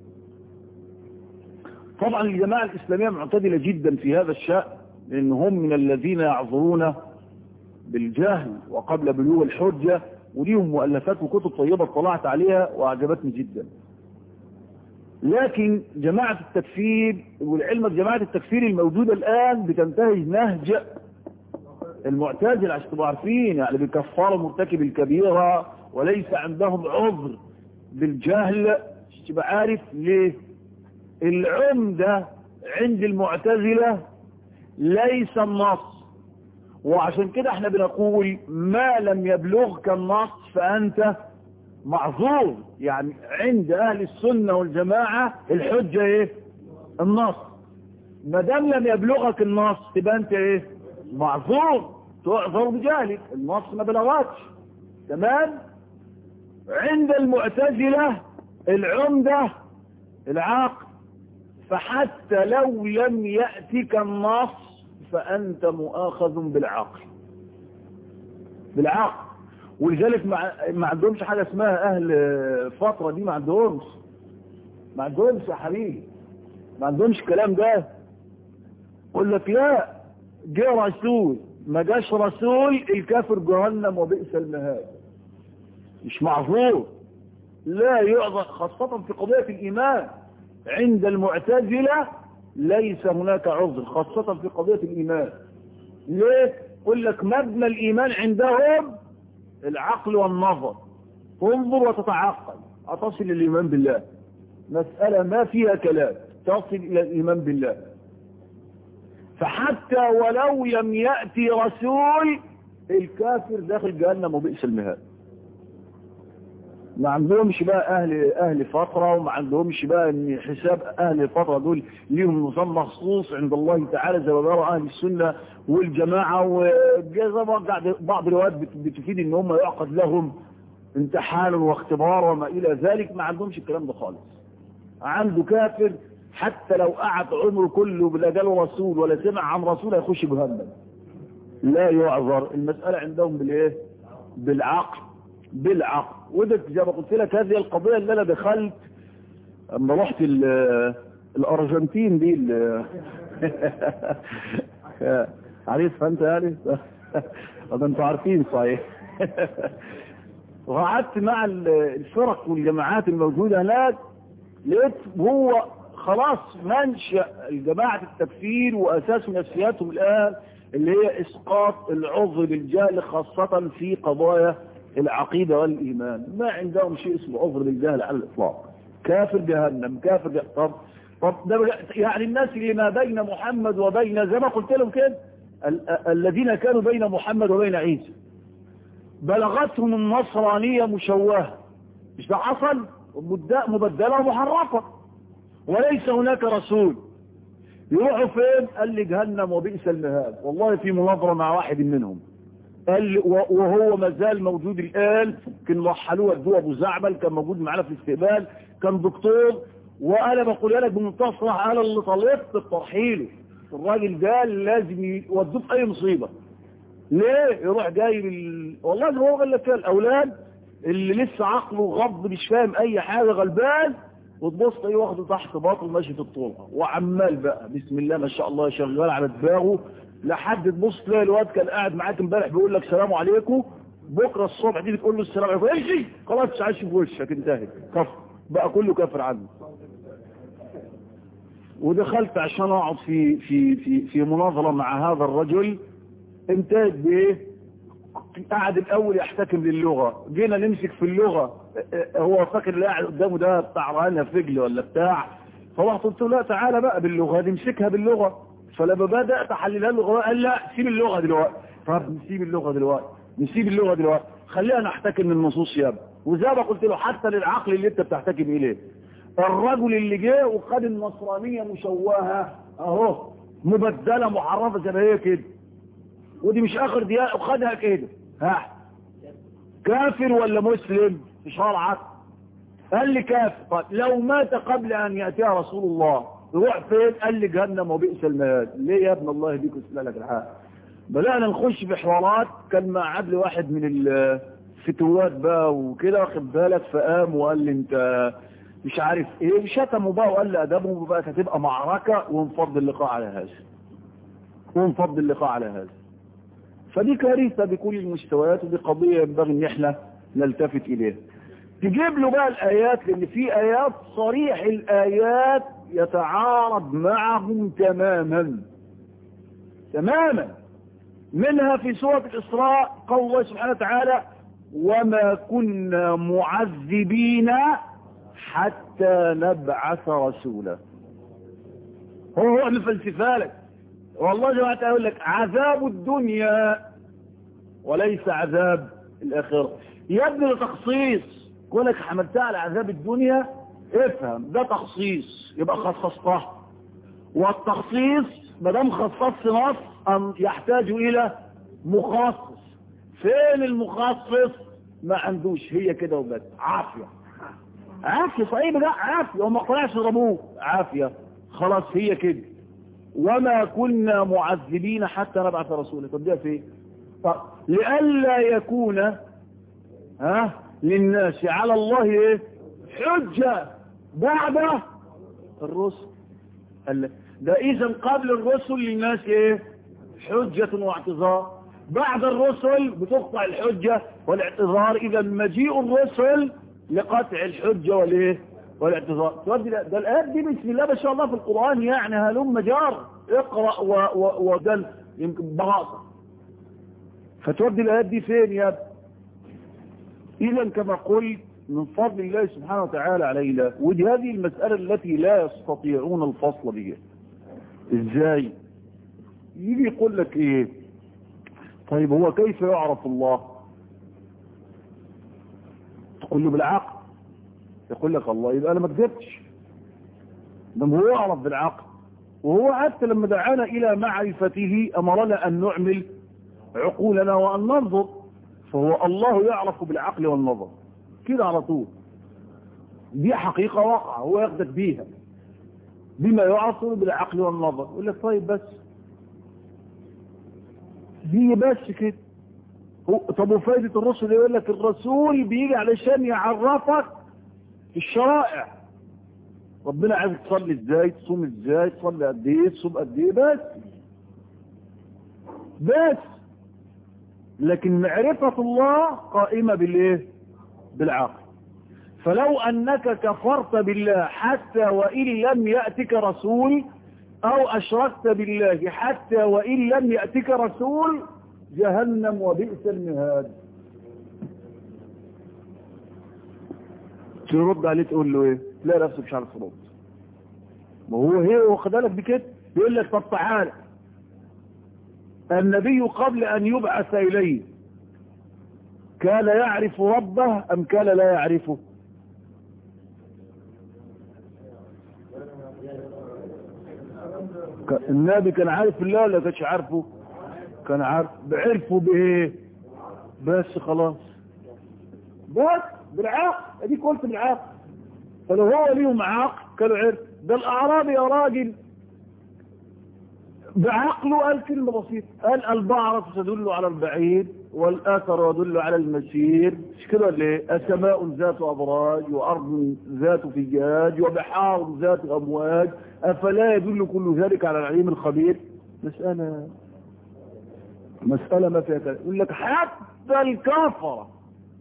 طبعا الجماعة الإسلامية معتدلة جدا في هذا الشأن لأن هم من الذين يعذرون بالجهل وقبل بلوغ الحجة وليهم مؤلفات وكتب طيبة طلعت عليها وأعجبتني جدا لكن جماعة التكفير والعلم جماعة التكفير الموجودة الآن بتنتهج نهج المعتزل عشان تبقوا عارفين يعني بيكفروا مرتكب الكبيرة وليس عندهم عذر بالجهل عشان تبقى عارف ليه العمدة عند المعتزلة ليس النص وعشان كده احنا بنقول ما لم يبلغك النص فأنت معذور يعني عند أهل السنة والجماعة الحجة ايه النص ما دام لم يبلغك النص تبقى انت ايه معذور تعذر بجهلك النص ما بلغكش تمام عند المعتزلة العمدة العاقل فحتى لو لم يأتك النص فأنت مؤاخذ بالعقل بالعقل ولذلك ما ما عندهمش حاجة اسمها أهل فترة دي ما عندهمش ما عندهمش يا حبيبي ما عندهمش الكلام ده يقول لك لا جه رسول ما جاش رسول الكافر جهنم وبئس المهاد مش معذور لا يعذر خاصة في قضية الإيمان عند المعتزلة ليس هناك عذر خاصة في قضية الإيمان ليه؟ يقول لك مبنى الإيمان عندهم العقل والنظر تنظر وتتعقل أتصل الإيمان بالله مسألة ما فيها كلام تصل إلى الإيمان بالله فحتى ولو لم يأتي رسول الكافر داخل جهنم وبئس المهاد ما عندهمش بقى اهل اهل فترة وما عندهمش بقى ان حساب اهل الفترة دول ليهم نظام مخصوص عند الله تعالى زي ما بيرى اهل السنة والجماعة وجاز بعض الروايات بتفيد ان هم يعقد لهم امتحان واختبار وما الى ذلك ما عندهمش الكلام ده خالص عنده كافر حتى لو قعد عمره كله بلا جاله رسول ولا سمع عن رسول هيخش جهنم لا يعذر المسألة عندهم بالايه بالعقل بالعقل وده زي ما قلت لك هذه القضية اللي انا دخلت اما رحت الارجنتين دي عارفها انت يعني ده انتوا عارفين صحيح وقعدت مع الفرق والجماعات الموجودة هناك لقيت هو خلاص منشأ الجماعة التكفير واساس نفسياتهم الان اللي هي اسقاط العذر بالجهل خاصة في قضايا العقيدة والإيمان ما عندهم شيء اسمه عذر بالجهل على الإطلاق كافر جهنم كافر جهنم طب, طب ده يعني الناس اللي ما بين محمد وبين زي ما قلت لهم كده ال الذين كانوا بين محمد وبين عيسى بلغتهم النصرانية مشوهة مش ده حصل مبدلة ومحرفة وليس هناك رسول يروحوا فين قال لي جهنم وبئس المهاد والله في مناظرة مع واحد منهم قال لي وهو ما زال موجود الآن كان رحلوه ادوه ابو زعبل كان موجود معانا في الاستقبال كان دكتور وانا بقول لك بمنتهى الصراحه انا اللي طلبت بترحيله الراجل ده لازم يودوه في اي مصيبه ليه يروح جايب ال... والله هو قال لك الاولاد اللي لسه عقله غض مش فاهم اي حاجه غلبان وتبص ايه واخده تحت باطل ماشي في الطرقه وعمال بقى بسم الله ما شاء الله شغال على دماغه لحد تبص تلاقي الواد كان قاعد معاك امبارح بيقول لك سلام عليكم بكره الصبح تيجي تقول له السلام عليكم امشي خلاص مش عايش في وشك انتهت كفر بقى كله كافر عنه ودخلت عشان اقعد في في في في مناظره مع هذا الرجل انتهت بايه قعد الاول يحتكم للغه جينا نمسك في اللغه هو فاكر اللي قاعد قدامه ده بتاع رهانه فجل ولا بتاع فرحت قلت له لا تعالى بقى باللغه دي امسكها باللغه فلما بدات احللها له قال لا سيب اللغه دلوقتي طب نسيب اللغه دلوقتي نسيب اللغه دلوقتي خلينا نحتكم للنصوص يا ابني وزي ما قلت له حتى للعقل اللي انت بتحتكم اليه الرجل اللي جه وخد النصرانيه مشوهه اهو مبدله محرفه زي ما هي كده ودي مش اخر دقيقه وخدها كده ها كافر ولا مسلم في شرعك قال لي كافر طيب لو مات قبل ان ياتيها رسول الله يروح فين قال لي جهنم وبئس المهاد ليه يا ابن الله يديك ويسلم لك الحال بدأنا نخش في حوارات كان مع عبد واحد من الفتوات بقى وكده واخد بالك فقام وقال لي انت مش عارف ايه شتمه بقى وقال لي ادبه بقى هتبقى معركة ونفض اللقاء على هذا ونفض اللقاء على هذا فدي كارثة بكل المستويات ودي قضية ينبغي ان احنا نلتفت اليها تجيب له بقى الايات لان في ايات صريح الايات يتعارض معهم تماما تماما منها في سورة الإسراء قول الله سبحانه وتعالى وما كنا معذبين حتى نبعث رسولا هو هو مفلسفة لك والله جماعة أقول لك عذاب الدنيا وليس عذاب الآخرة يا ابني ده تخصيص كونك حملتها على عذاب الدنيا افهم ده تخصيص يبقى خصصتها والتخصيص ما دام خصصت نص أن يحتاج إلى مخصص فين المخصص ما عندوش هي كده وبس عافية عافية صحيح لا عافية وما قرأش ربوه عافية خلاص هي كده وما كنا معذبين حتى نبعث رسولا طب ده فين طب لئلا يكون ها للناس على الله ايه حجة بعد الرسل قال ده اذا قبل الرسل للناس ايه حجة واعتذار بعد الرسل بتقطع الحجة والاعتذار اذا مجيء الرسل لقطع الحجة والايه والاعتذار تودي ده الآيات دي بسم الله ما شاء الله في القرآن يعني هلم جار اقرأ ودل يمكن بغاصة فتودي الآيات دي فين يا ابني إذا كما قلت من فضل الله سبحانه وتعالى علينا ودي هذه المسألة التي لا يستطيعون الفصل بها ازاي يجي يقول لك ايه طيب هو كيف يعرف الله تقول له بالعقل يقول لك الله يبقى انا ما كذبتش لما هو يعرف بالعقل وهو حتى لما دعانا الى معرفته امرنا ان نعمل عقولنا وان ننظر فهو الله يعرف بالعقل والنظر كده على طول دي حقيقة واقعة هو ياخدك بيها بما يعرف بالعقل والنظر يقول لك طيب بس دي بس كده طب وفايدة الرسل يقول لك الرسول بيجي علشان يعرفك الشرائع ربنا عايز تصلي ازاي تصوم ازاي تصلي قد ايه تصوم قد ايه بس بس لكن معرفة الله قائمة بالايه بالعقل فلو انك كفرت بالله حتى وان لم يأتك رسول او اشركت بالله حتى وان لم يأتك رسول جهنم وبئس المهاد ترد عليه تقول له ايه تلاقي نفسك مش عارف ترد ما هو هي واخد بالك بكده يقول لك طب تعالى النبي قبل ان يبعث اليه كان يعرف ربه أم كان لا يعرفه النبي كان عارف الله ولا كانش عارفه كان عارف بعرفه بايه بس خلاص بس بالعقل اديك قلت بالعقل فلو هو ليهم عقل كانوا عرف ده الاعرابي يا راجل بعقله قال كلمة بسيطة قال البعرة تدل على البعيد والآثر يدل على المسير مش كده ليه السماء ذات أبراج وأرض ذات فجاج وبحار ذات أمواج أفلا يدل كل ذلك على العليم الخبير مسألة مسألة ما فيها كلام يقول لك حتى الكفرة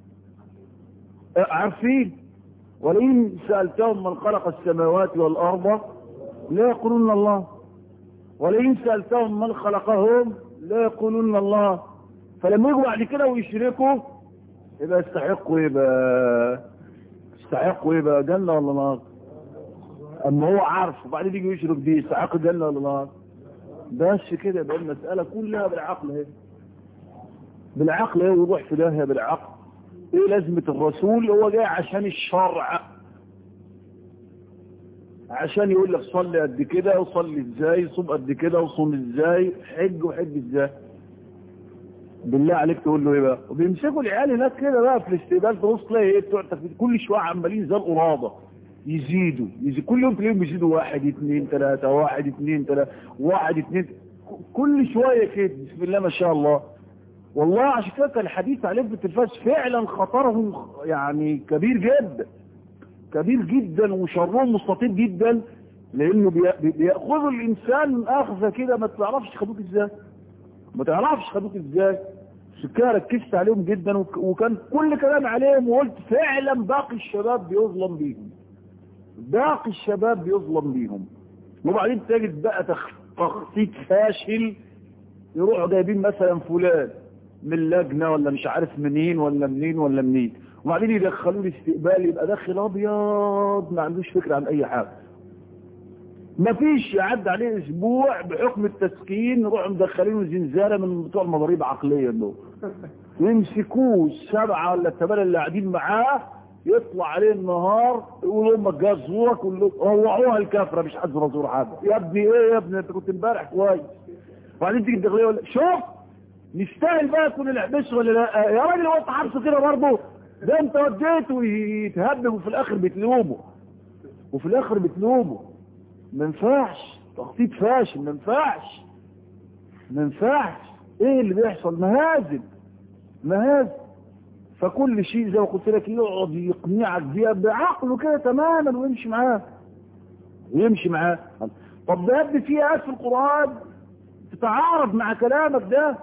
عارفين ولئن سألتهم من خلق السماوات والأرض لا يقولون الله ولئن سألتهم من خلقهم لا يقولون الله فلما يجوا بعد كده ويشركوا يبقى يستحقوا يبقى يستحقوا يبقى جنة ولا نار اما هو عارف وبعدين يجي يشرك بيه يستحق جنة ولا نار بس كده يبقى المسألة كلها بالعقل اهي بالعقل اهي وضوح في ده بالعقل ايه لازمة الرسول هو جاي عشان الشرع عشان يقول لك صلي قد كده وصلي ازاي صوم قد كده وصوم ازاي حج وحج ازاي بالله عليك تقول له ايه بقى وبيمسكوا العيال هناك كده بقى في الاستقبال تبص تلاقي ايه بتوع كل شويه عمالين زي القراضه يزيدوا يزيد كل يوم تلاقيهم بيزيدوا واحد اثنين ثلاثة واحد اثنين ثلاثة واحد اثنين كل شوية كده بسم الله ما شاء الله والله عشان كده كان الحديث عليه في التلفاز فعلا خطرهم يعني كبير جدا كبير جدا وشرهم مستطيل جدا لانه بياخذوا الانسان اخذه كده ما تعرفش خدوك ازاي ما تعرفش خدوك ازاي عشان كده ركزت عليهم جدا وكان كل كلام عليهم وقلت فعلا باقي الشباب بيظلم بيهم باقي الشباب بيظلم بيهم وبعدين تجد بقى تخطيط فاشل يروحوا جايبين مثلا فلان من لجنة ولا مش عارف منين ولا منين ولا منين وبعدين يدخلوا لي استقبال يبقى داخل ابيض ما عندوش فكرة عن اي حاجة ما فيش يعد عليه اسبوع بحكم التسكين يروحوا مدخلينه زنزانة من بتوع المضاريب عقليا دول يمسكوه السبعة ولا الثمانية اللي قاعدين معاه يطلع عليه النهار يقول امك جاز زورك روعوها الكافره مش حد زور حاجه يا ابني ايه يا ابني انت كنت امبارح كويس وبعدين تيجي تدخليه ولا شوف نستاهل بقى يكون الحبس ولا لا يا راجل هو انت حبسه كده برضه ده انت وديته ويتهبب وفي الاخر بتلومه وفي الاخر بتلومه ما ينفعش تخطيط فاشل ما ينفعش ما ينفعش ايه اللي بيحصل مهازل مهازل فكل شيء زي ما قلت لك يقعد يقنعك بيها بعقله كده تماما ويمشي معاه ويمشي معاه طب ده يبدي في آيات في القرآن تتعارض مع كلامك ده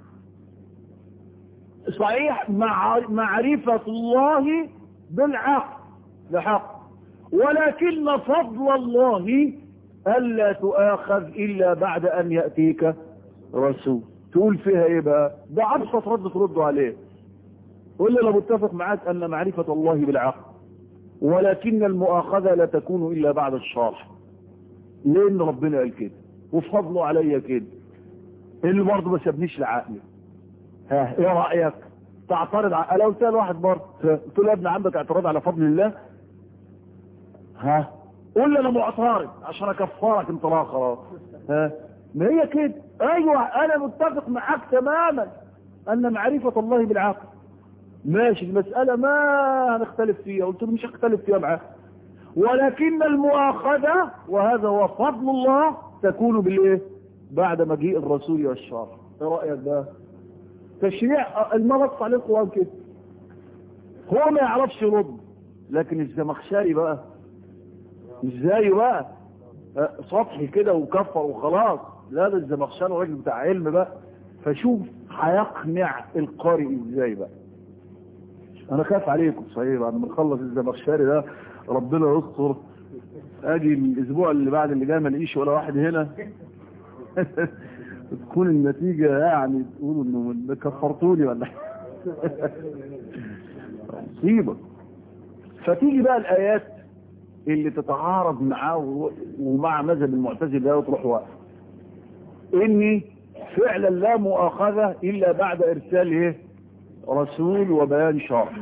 صحيح مع معرفة الله بالعقل لحق ولكن فضل الله ألا تؤاخذ إلا بعد أن يأتيك رسول تقول فيها ايه بقى ده أبسط رد ترده عليه قل لي متفق معاك أن معرفة الله بالعقل ولكن المؤاخذة لا تكون إلا بعد الشرح لأن ربنا قال كده وفضله عليا كده اللي برضه ما سابنيش لعقلي ها ايه رأيك تعترض على لو سأل واحد برضه قلت له يا ابن عندك اعتراض على فضل الله ها قول لي انا معترض عشان اكفرك انت خلاص ها ما هي كده ايوه انا متفق معاك تماما ان معرفة الله بالعقل ماشي المسألة ما هنختلف فيها قلت له مش هختلف فيها معاه ولكن المؤاخذة وهذا هو فضل الله تكون بالايه بعد مجيء الرسول والشرع ايه رأيك بقى تشريع المرض عليه القرآن كده هو ما يعرفش يرد لكن الزمخشري بقى مش زيه بقى سطحي كده وكفر وخلاص لا ده الزمخشري راجل بتاع علم بقى فشوف هيقنع القارئ ازاي بقى انا خاف عليكم صحيح بعد ما نخلص الزمخشري ده ربنا يستر اجي الاسبوع اللي بعد اللي جاي ما الاقيش ولا واحد هنا تكون النتيجة يعني تقولوا انه كفرتوني ولا مصيبة فتيجي بقى الايات اللي تتعارض معاه ومع مذهب المعتزله وتروح واقف اني فعلا لا مؤاخذة الا بعد ارسال ايه رسول وبيان شرع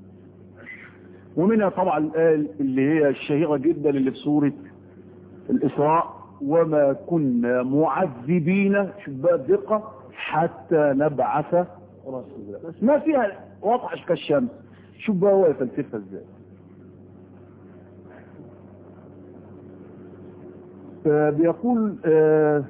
ومنها طبعا الآية اللي هي الشهيرة جدا اللي في سورة الإسراء وما كنا معذبين شوف بقى الدقة حتى نبعث رسولا بس ما فيها وضح كالشمس شوف بقى هو يفلسفها ازاي بيقول آه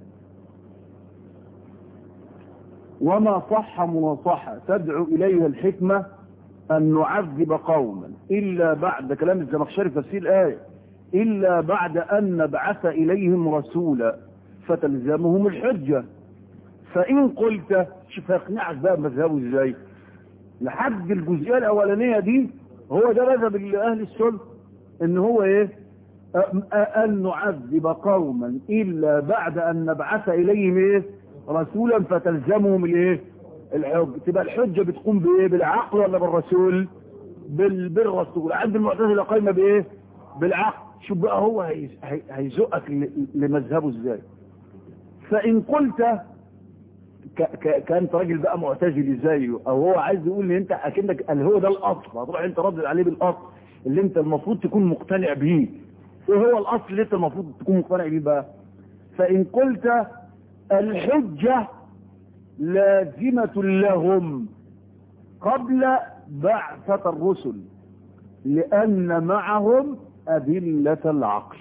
وما صح مناصحة تدعو إليها الحكمة أن نعذب قوما إلا بعد كلام الزمخشري في تفسير الآية إلا بعد أن نبعث إليهم رسولا فتلزمهم الحجة فإن قلت شوف هيقنعك بقى مذهبه إزاي لحد الجزئية الأولانية دي هو ده مذهب أهل السنة إن هو إيه أن نعذب قوما إلا بعد أن نبعث إليهم إيه رسولا فتلزمهم الإيه الحج تبقى الحجة بتقوم بإيه بالعقل ولا بالرسول بال... بالرسول عند المعتزلة قايمة بإيه بالعقل شوف بقى هو هي... هي... هيزقك ل... لمذهبه إزاي فإن قلت ك... ك... كانت راجل بقى معتزلي زيه أو هو عايز يقول ان انت اكنك قال هو ده الأصل هتروح انت ردد عليه بالأصل اللي انت المفروض تكون مقتنع به ايه هو الأصل اللي انت المفروض تكون مقتنع به بقى فإن قلت الحجة لازمة لهم قبل بعثة الرسل لأن معهم أدلة العقل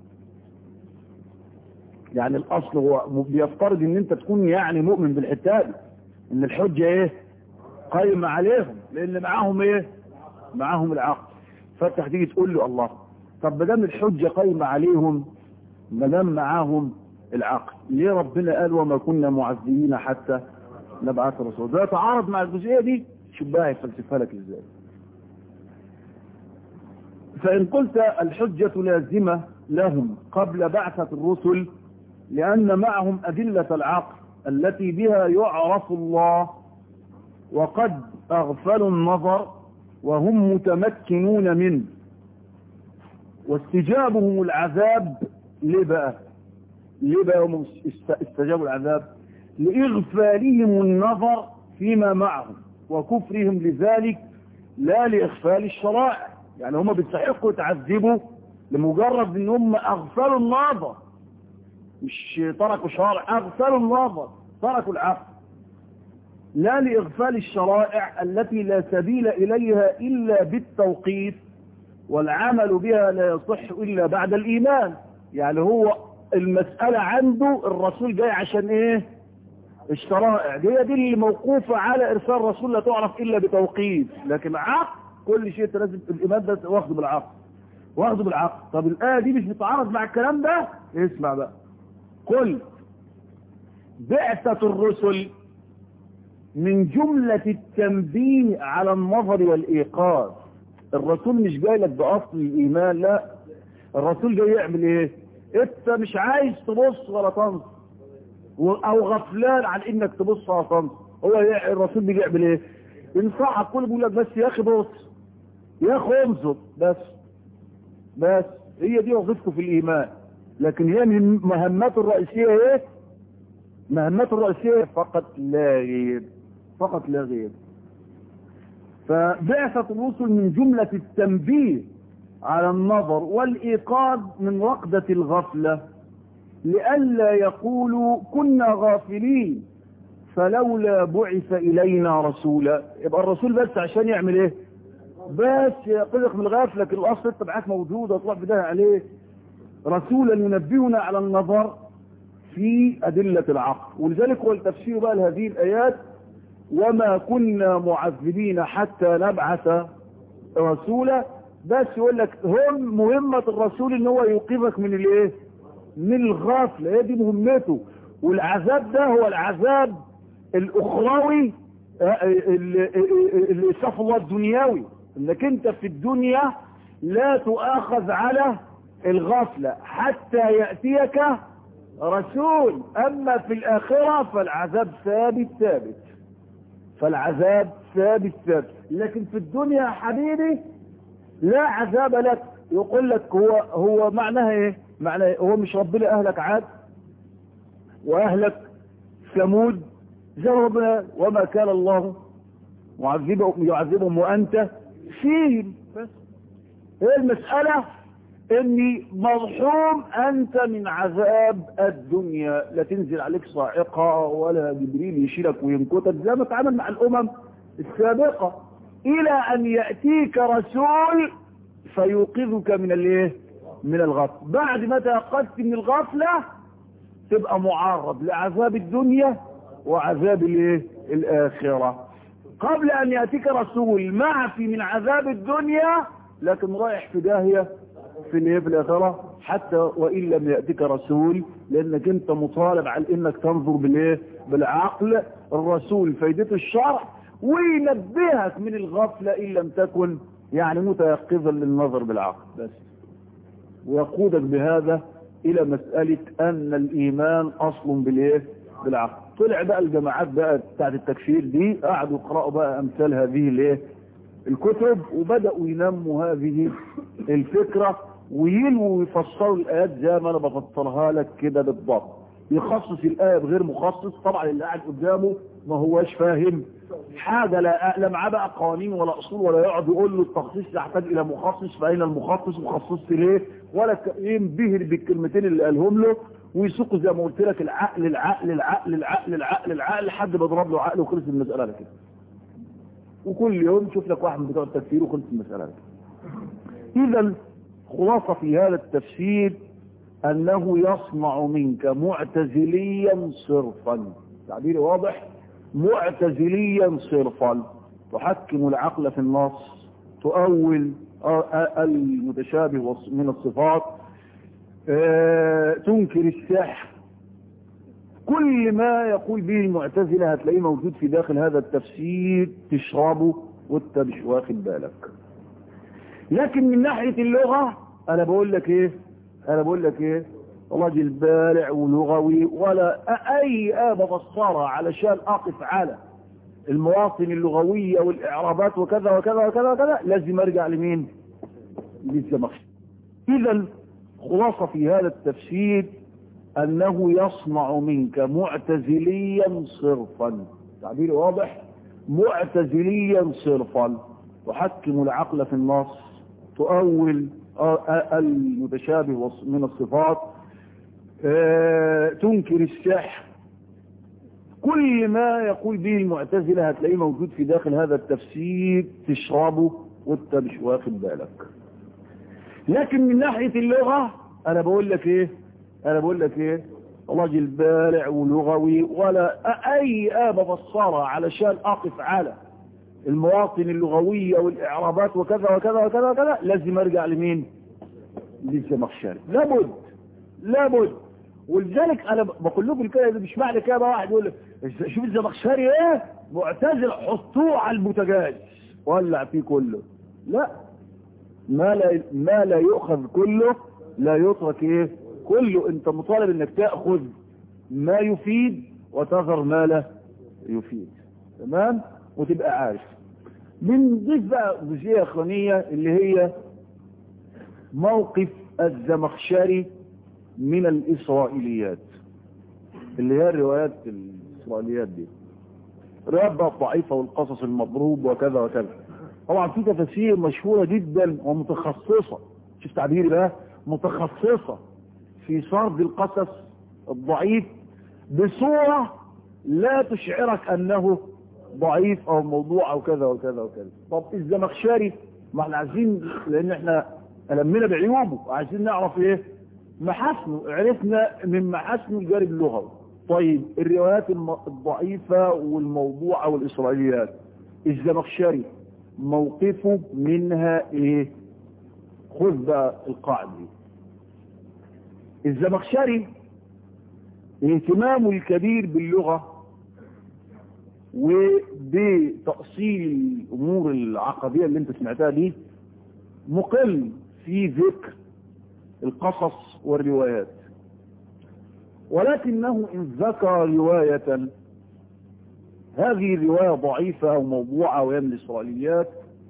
يعني الأصل هو بيفترض ان انت تكون يعني مؤمن بالحتاب ان الحجة ايه قايمة عليهم لان معاهم ايه معاهم العقل فانت هتيجي تقول له الله طب ما دام الحجة قايمة عليهم ما دام معاهم العقل ليه ربنا قال وما كنا معذبين حتى نبعث رسول ده يتعارض مع الجزئية دي شوف بقى يفلسفها لك ازاي فإن قلت الحجة لازمة لهم قبل بعثة الرسل لأن معهم أدلة العقل التي بها يعرف الله وقد أغفلوا النظر وهم متمكنون منه واستجابهم العذاب ليه بقى ليه بقى هم استجابوا العذاب لإغفالهم النظر فيما معهم وكفرهم لذلك لا لإغفال الشرائع يعني هم بيستحقوا يتعذبوا لمجرد ان هم اغفلوا النظر مش تركوا شرع اغفلوا النظر تركوا العقل لا لإغفال الشرائع التي لا سبيل إليها إلا بالتوقيف والعمل بها لا يصح إلا بعد الإيمان يعني هو المسألة عنده الرسول جاي عشان إيه الشرائع دي دي اللي موقوفة على إرسال الرسول لا تعرف إلا بتوقيف لكن عقل كل شيء لازم الإيمان ده واخده بالعقل واخده بالعقل طب الآية دي مش بتتعارض مع الكلام ده اسمع بقى قل بعثة الرسل من جملة التنبيه على النظر والإيقاظ الرسول مش جاي لك بأصل الإيمان لا الرسول جاي يعمل ايه انت مش عايز تبص ولا تنظر او غفلان عن انك تبص ولا تنظر هو الرسول بيجي يعمل ايه ينصحك كل بيقول لك بس يا اخي بص يا اخي انظر بس بس هي دي وظيفته في الايمان لكن هي من مهماته الرئيسيه ايه مهماته الرئيسيه فقط لا غير فقط لا غير فبعثة الرسل من جملة التنبيه على النظر والإيقاظ من وقدة الغفلة لئلا يقولوا كنا غافلين فلولا بعث إلينا رسولا يبقى الرسول بس عشان يعمل ايه بس يقلق من الغافل لكن الأصل انت معاك موجود وتروح بداية عليه رسولا ينبهنا على النظر في أدلة العقل ولذلك هو التفسير بقى لهذه الآيات وما كنا معذبين حتى نبعث رسولا بس يقول لك هم مهمة الرسول ان هو يوقفك من الايه من الغفلة هي دي مهمته والعذاب ده هو العذاب الاخروي اللي صف الله الدنيوي انك انت في الدنيا لا تؤاخذ على الغفلة حتى يأتيك رسول اما في الاخرة فالعذاب ثابت ثابت فالعذاب ثابت ثابت لكن في الدنيا يا حبيبي لا عذاب لك يقول لك هو هو معناها ايه معناها إيه؟ هو مش ربنا اهلك عاد واهلك ثمود زي ربنا وما كان الله معذبهم يعذبهم وانت فيهم بس هي المسألة اني مرحوم انت من عذاب الدنيا لا تنزل عليك صاعقة ولا جبريل يشيلك وينكتك زي ما اتعامل مع الامم السابقة الى ان يأتيك رسول فيوقظك من الايه من الغفل بعد ما تيقظت من الغفلة تبقى معرض لعذاب الدنيا وعذاب الايه الاخرة قبل ان يأتيك رسول معفي من عذاب الدنيا لكن رايح في داهية في الايه في الاخرة حتى وان لم يأتيك رسول لانك انت مطالب على انك تنظر بالايه بالعقل الرسول فايدته الشرع وينبهك من الغفلة ان لم تكن يعني متيقظا للنظر بالعقل بس ويقودك بهذا الى مسألة ان الايمان اصل بالايه بالعقل طلع بقى الجماعات بقى بتاعت التكفير دي قعدوا يقرأوا بقى امثال هذه الايه الكتب وبدأوا ينموا هذه الفكرة ويلووا ويفسروا الآيات زي ما أنا بفسرها لك كده بالضبط يخصص الآية بغير مخصص طبعا اللي قاعد قدامه ما هواش فاهم حاجة لا لا معاه بقى قوانين ولا أصول ولا يقعد يقول له التخصيص يحتاج إلى مخصص فأين المخصص وخصصت ليه ولا ينبهر بالكلمتين اللي قالهم له ويسوقوا زي ما قلت لك العقل العقل العقل العقل العقل العقل لحد ما ضرب له عقل وخلص المسألة على كده وكل يوم شوف لك واحد من بتوع التفسير وخلص المسألة إذا خلاصة في هذا التفسير أنه يصنع منك معتزليا صرفا تعبيري واضح معتزليا صرفا تحكم العقل في النص تؤول المتشابه من الصفات تنكر السحر كل ما يقول به المعتزلة هتلاقيه موجود في داخل هذا التفسير تشربه وانت مش واخد بالك لكن من ناحية اللغة انا بقول لك ايه انا بقول لك ايه راجل بالع ولغوي ولا اي آية بفسرها علشان اقف على المواطن اللغوية والاعرابات وكذا وكذا وكذا وكذا لازم ارجع لمين للزمخشري اذا خلاصة في هذا التفسير أنه يصنع منك معتزليا صرفا تعبير واضح معتزليا صرفا تحكم العقل في النص تؤول المتشابه من الصفات تنكر السحر كل ما يقول به المعتزلة هتلاقيه موجود في داخل هذا التفسير تشربه وانت مش واخد بالك لكن من ناحية اللغة انا بقول لك ايه انا بقول لك ايه راجل بالع ولغوي ولا اي آية بفسرها علشان اقف على المواطن اللغوية والاعرابات وكذا وكذا وكذا وكذا لازم ارجع لمين للزمخشري لابد لابد ولذلك انا بقول لكم الكلام مش معنى كده واحد يقول لك شوف الزمخشري ايه معتزل حطوه على البوتاجاز ولع فيه كله لا ما لا ما لا يؤخذ كله لا يترك ايه كله انت مطالب انك تأخذ ما يفيد وتذر ما لا يفيد تمام وتبقى عارف بنضيف بقى جزئية اخرانية اللي هي موقف الزمخشري من الاسرائيليات اللي هي الروايات الاسرائيليات دي روايات بقى الضعيفة والقصص المضروب وكذا وكذا طبعا في تفاسير مشهورة جدا ومتخصصة شوف تعبيري بقى متخصصة في سرد القصص الضعيف بصورة لا تشعرك انه ضعيف او موضوع او كذا وكذا وكذا طب الزمخشري ما احنا عايزين لان احنا لمنا بعيوبه عايزين نعرف ايه محاسنه عرفنا من محاسنه الجانب اللغوي طيب الروايات الضعيفة والموضوعة والاسرائيليات الزمخشري موقفه منها ايه خذ بقى القاعدة دي الزمخشري اهتمامه الكبير باللغة وبتأصيل الأمور العقدية اللي انت سمعتها دي مقل في ذكر القصص والروايات ولكنه إن ذكر رواية هذه الرواية ضعيفة أو موضوعة وهي من الإسرائيليات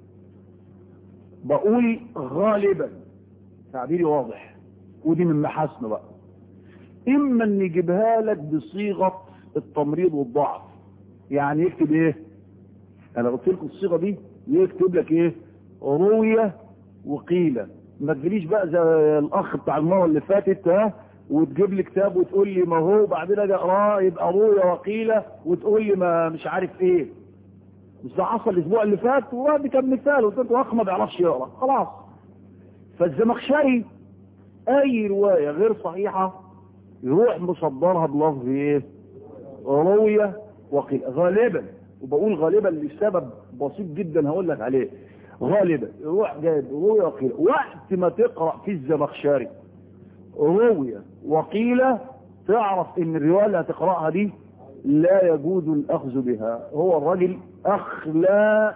بقول غالبا تعبيري واضح ودي من محاسنه بقى اما ان يجيبها لك بصيغة التمريض والضعف يعني يكتب ايه انا قلت لكم الصيغه دي يكتب لك ايه رويه وقيله ما تجيليش بقى زي الاخ بتاع المره اللي فاتت ها وتجيب لي كتاب وتقول لي ما هو بعدين اجي اقراه يبقى رويه وقيله وتقول لي ما مش عارف ايه مش ده حصل الاسبوع اللي فات وادي كان مثال قلت له اخ ما بيعرفش يقرا خلاص فالزمخشري اي روايه غير صحيحه يروح مصدرها بلفظ ايه رويه وقيله غالبا وبقول غالبا لسبب بسيط جدا هقول لك عليه غالبا يروح جايب روية وقيلة وقت ما تقرأ في الزمخشري روية وقيلة تعرف ان الرواية اللي هتقرأها دي لا يجوز الأخذ بها هو الرجل أخلى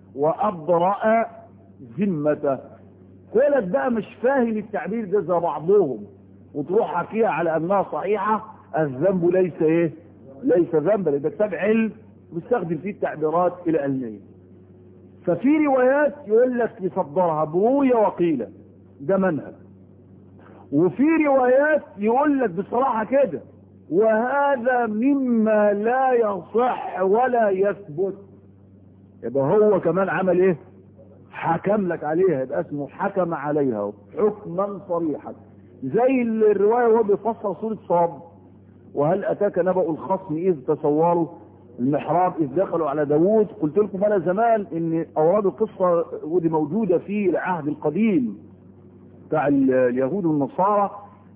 وأبرأ ذمته ولد بقى مش فاهم التعبير ده زي بعضهم وتروح حكيها على أنها صحيحة الذنب ليس ايه ليس ذنبا ده كتاب علم بيستخدم فيه التعبيرات الى علميه ففي روايات يقول لك يصدرها بروية وقيلة ده منهج وفي روايات يقول لك بصراحة كده وهذا مما لا يصح ولا يثبت يبقى هو كمان عمل ايه حكم لك عليها يبقى اسمه حكم عليها حكما صريحا زي الرواية وهو بيفسر سورة صاد وهل اتاك نبأ الخصم اذ تصوروا المحراب إذ دخلوا على داوود قلت لكم أنا زمان إن أوراد القصة ودي موجودة في العهد القديم بتاع اليهود والنصارى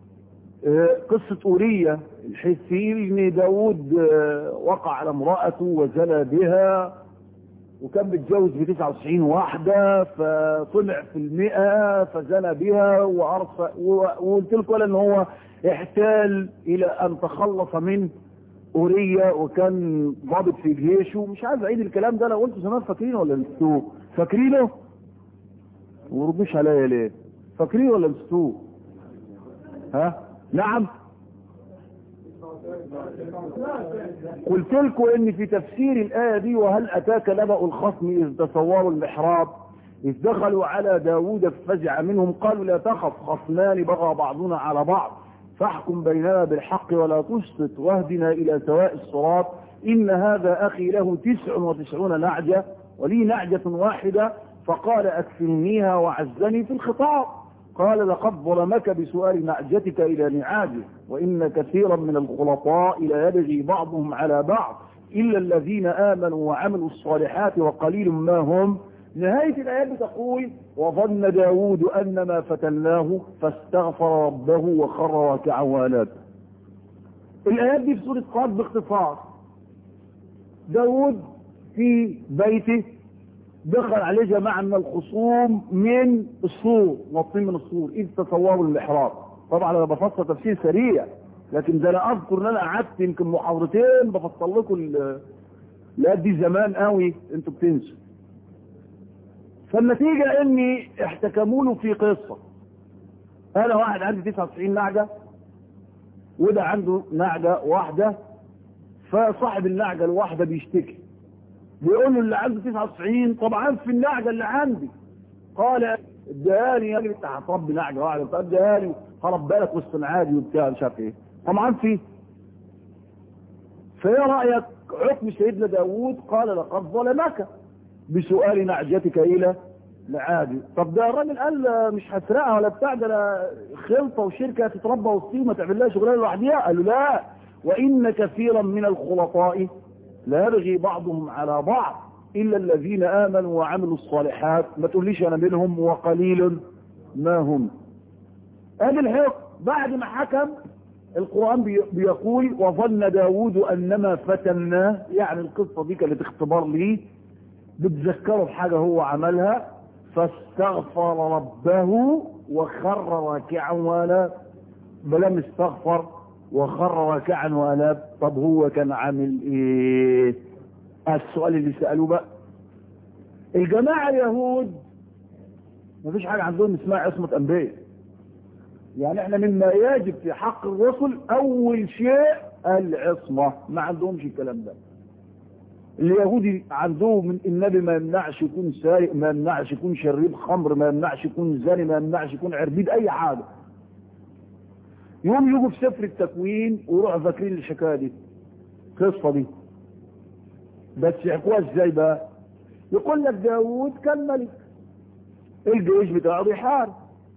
قصة أورية الحسي إن داوود وقع على امرأته وزنى بها وكان متجوز ب 99 واحدة فطلع في المئة فزنى بها وأرسل وقلت لكم إن هو احتال إلى أن تخلص من أورية وكان ضابط في جيشه مش عايز أعيد الكلام ده لو قلت زمان فاكرينه ولا نسيتوه فاكرينه وردوش عليا ليه فاكرينه ولا نسيتوه ها نعم قلت لكم ان في تفسير الآية دي وهل أتاك نبأ الخصم إذ تصوروا المحراب إذ دخلوا على داود ففزع منهم قالوا لا تخف خصمان بغى بعضنا على بعض فاحكم بيننا بالحق ولا تشطط واهدنا إلى سواء الصراط إن هذا أخي له تسع وتسعون نعجة ولي نعجة واحدة فقال أكفلنيها وعزني في الخطاب قال لقد ظلمك بسؤال نعجتك إلى نعاجه وإن كثيرا من الخلطاء لا يبغي بعضهم على بعض إلا الذين آمنوا وعملوا الصالحات وقليل ما هم نهاية الآيات بتقول وظن داود أن ما فتناه فاستغفر ربه وخر راكعا واناب الآيات دي في سورة قاد باختصار داود في بيته دخل عليه جماعة من الخصوم من السور نطين من السور إذ تصوروا المحراب طبعا أنا بفصل تفسير سريع لكن ده أنا أذكر أن أنا قعدت يمكن محاضرتين بفصل لكم الآيات دي زمان قوي أنتوا بتنسوا فالنتيجة اني احتكموا له في قصة انا واحد عندي 99 نعجة وده عنده نعجة واحدة فصاحب النعجة الواحدة بيشتكي بيقول له اللي عنده 99 طبعا في النعجة اللي عندي قال ادهاني يا ابني انت هتربي نعجة واحدة طب ادهاني خرب بالك وسط العادي وبتاع مش عارف ايه طبعا في فايه رأيك حكم سيدنا داوود قال لقد ظلمك بسؤال نعجتك الى لعادي طب ده الراجل قال مش هسرقها ولا بتاع ده خلطه وشركه تتربى وسطيه ما تعمل لها شغلانه لوحدها قال له لا وان كثيرا من الخلطاء لا يبغي بعضهم على بعض الا الذين امنوا وعملوا الصالحات ما تقوليش انا منهم وقليل ما هم ادي الحكم بعد ما حكم القرآن بيقول وظن داود أنما فتناه يعني القصة دي كانت اختبار ليه بتذكره بحاجة هو عملها فاستغفر ربه وخر راكعا واناب بلام استغفر وخر راكعا واناب طب هو كان عامل ايه السؤال اللي سألوه بقى الجماعة اليهود مفيش حاجة عندهم اسمها عصمة انبياء يعني احنا مما يجب في حق الرسل اول شيء العصمة ما عندهمش الكلام ده اليهودي عندهم من النبي ما يمنعش يكون سارق ما يمنعش يكون شريب خمر ما يمنعش يكون زاني ما يمنعش يكون عربيد اي حاجة يوم يجوا في سفر التكوين ويروحوا فاكرين الحكايه دي القصه دي بس يحكوها ازاي بقى يقول لك داود كان ملك الجيش بتاعه بيحارب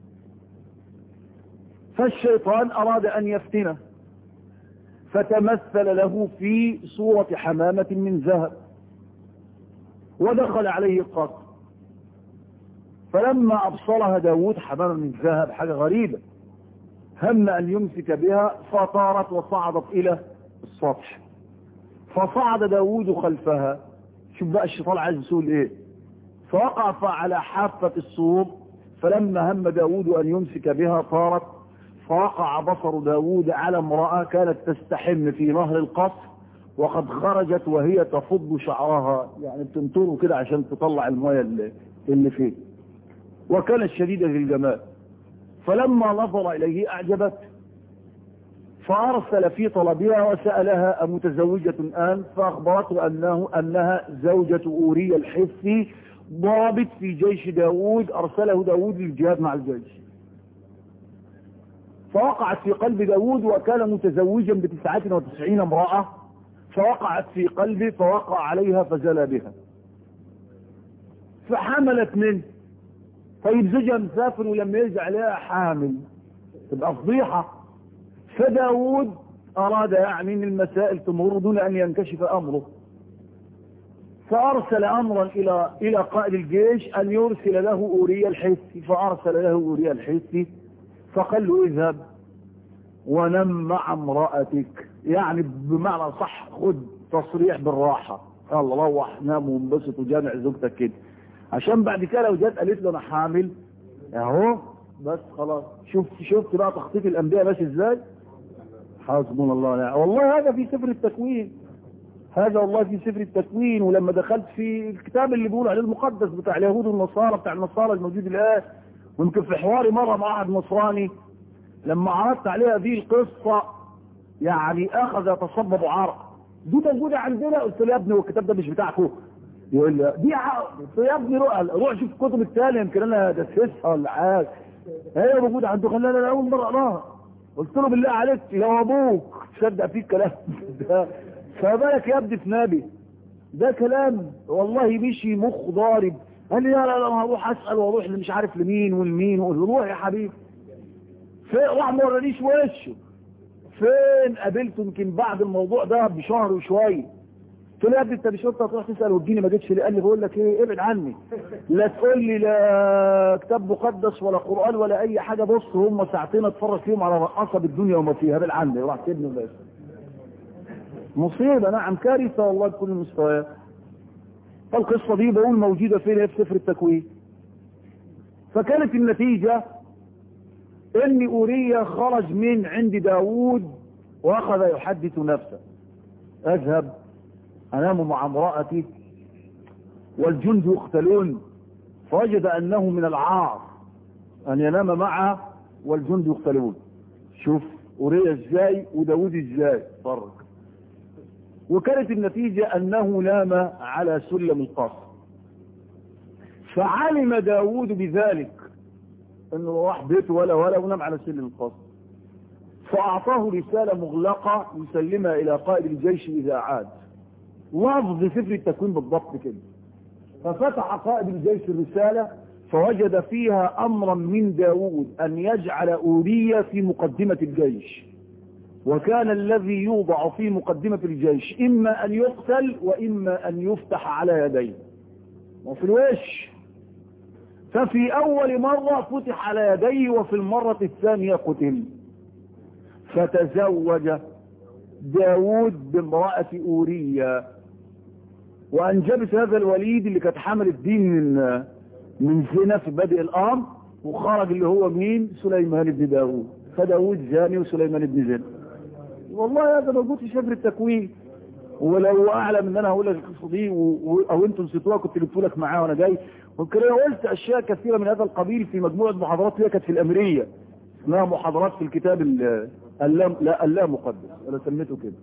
فالشيطان أراد أن يفتنه فتمثل له في صورة حمامة من ذهب ودخل عليه القصر فلما أبصرها داود حمامة من ذهب حاجة غريبة هم أن يمسك بها فطارت وصعدت إلى السطح فصعد داود خلفها شوف بقى الشيطان عايز يقول ايه فوقف على حافة السور فلما هم داود أن يمسك بها طارت فوقع بصر داود على امرأة كانت تستحم في نهر القصر وقد خرجت وهي تفض شعرها يعني بتنطره كده عشان تطلع المياه اللي, اللي فيه وكانت شديدة الجمال فلما نظر إليه أعجبته فأرسل في طلبها وسألها أمتزوجة الآن فأخبرته أنه أنها زوجة أوريا الحثي ضابط في جيش داود أرسله داود للجهاد مع الجيش فوقعت في قلب داود وكان متزوجا بتسعة وتسعين امرأة فوقعت في قلبه فوقع عليها فزل بها فحملت منه طيب زوجها مسافر ولما يرجع عليها حامل تبقى فضيحة فداود أراد يعني ان المسائل تمر دون أن ينكشف أمره فأرسل أمرا إلى إلى قائد الجيش أن يرسل له أوريا الحيثي فأرسل له أوريا الحيثي فقال له اذهب ونم مع امرأتك يعني بمعنى صح خد تصريح بالراحة يلا روح نام وانبسط وجامع زوجتك كده عشان بعد كده لو جت قالت له انا حامل اهو بس خلاص شفت شفت بقى تخطيط الانبياء ماشي ازاي حسبنا الله ونعم والله هذا في سفر التكوين هذا والله في سفر التكوين ولما دخلت في الكتاب اللي بيقول عليه المقدس بتاع اليهود والنصارى بتاع النصارى الموجود الان ويمكن في حواري مرة مع واحد نصراني لما عرضت عليه هذه القصة يعني اخذ يتصبب عرق دي موجودة عندنا قلت له يا ابني والكتاب ده مش بتاعكم يقول لي دي قلت له يا ابني روح روح شوف الكتب الثانيه يمكن انا دسسها ولا حاجه هي موجوده عنده قال لا انا اول مره اقراها قلت له بالله عليك لو ابوك تصدق فيه الكلام ده فبالك يا ابني في نبي ده كلام والله مشي مخ ضارب قال لي لا لا لا هروح اسال واروح اللي مش عارف لمين والمين روح يا حبيبي فين راح ما ورانيش وشه فين قابلته يمكن بعد الموضوع ده بشهر وشويه قلت له يا ابني انت مش قلت هتروح تسال وتجيني ما جيتش ليه قال لي بقول لك ايه ابعد عني لا تقول لي لا كتاب مقدس ولا قران ولا اي حاجه بص هم ساعتين اتفرج فيهم على رقاصه بالدنيا وما فيها ابعد عني راح سيبني بس مصيبه نعم كارثه والله بكل المستويات القصه دي بقول موجوده فين في سفر التكوين فكانت النتيجه ان اوريا خرج من عند داود واخذ يحدث نفسه اذهب انام مع امرأتي والجند يقتلون فوجد انه من العار ان ينام معها والجند يقتلون شوف اوريا ازاي وداود ازاي فرق وكانت النتيجة انه نام على سلم القصر فعلم داود بذلك انه راح بيته ولا ولا ونام على سلم القصر فاعطاه رسالة مغلقة يسلمها الى قائد الجيش اذا عاد لفظ سفر التكوين بالضبط كده ففتح قائد الجيش الرسالة فوجد فيها امرا من داود ان يجعل اوريا في مقدمة الجيش وكان الذي يوضع في مقدمة الجيش اما ان يقتل واما ان يفتح على يديه وفي الوش ففي اول مرة فتح على يديه وفي المرة الثانية قتل فتزوج داود بامرأة اوريا وانجبت هذا الوليد اللي كانت حمل الدين من من زنا في بدء الامر وخرج اللي هو مين سليمان بن داود فداود زاني وسليمان بن زنا والله هذا موجود في شبر التكوين ولو اعلم ان انا هقول لك القصه دي و... و... او انتم نسيتوها كنت جبت لك معاه وانا جاي ممكن انا قلت اشياء كثيره من هذا القبيل في مجموعه محاضرات هي كانت في الامريه اسمها محاضرات في الكتاب اللام لا اللام مقدس انا سميته كده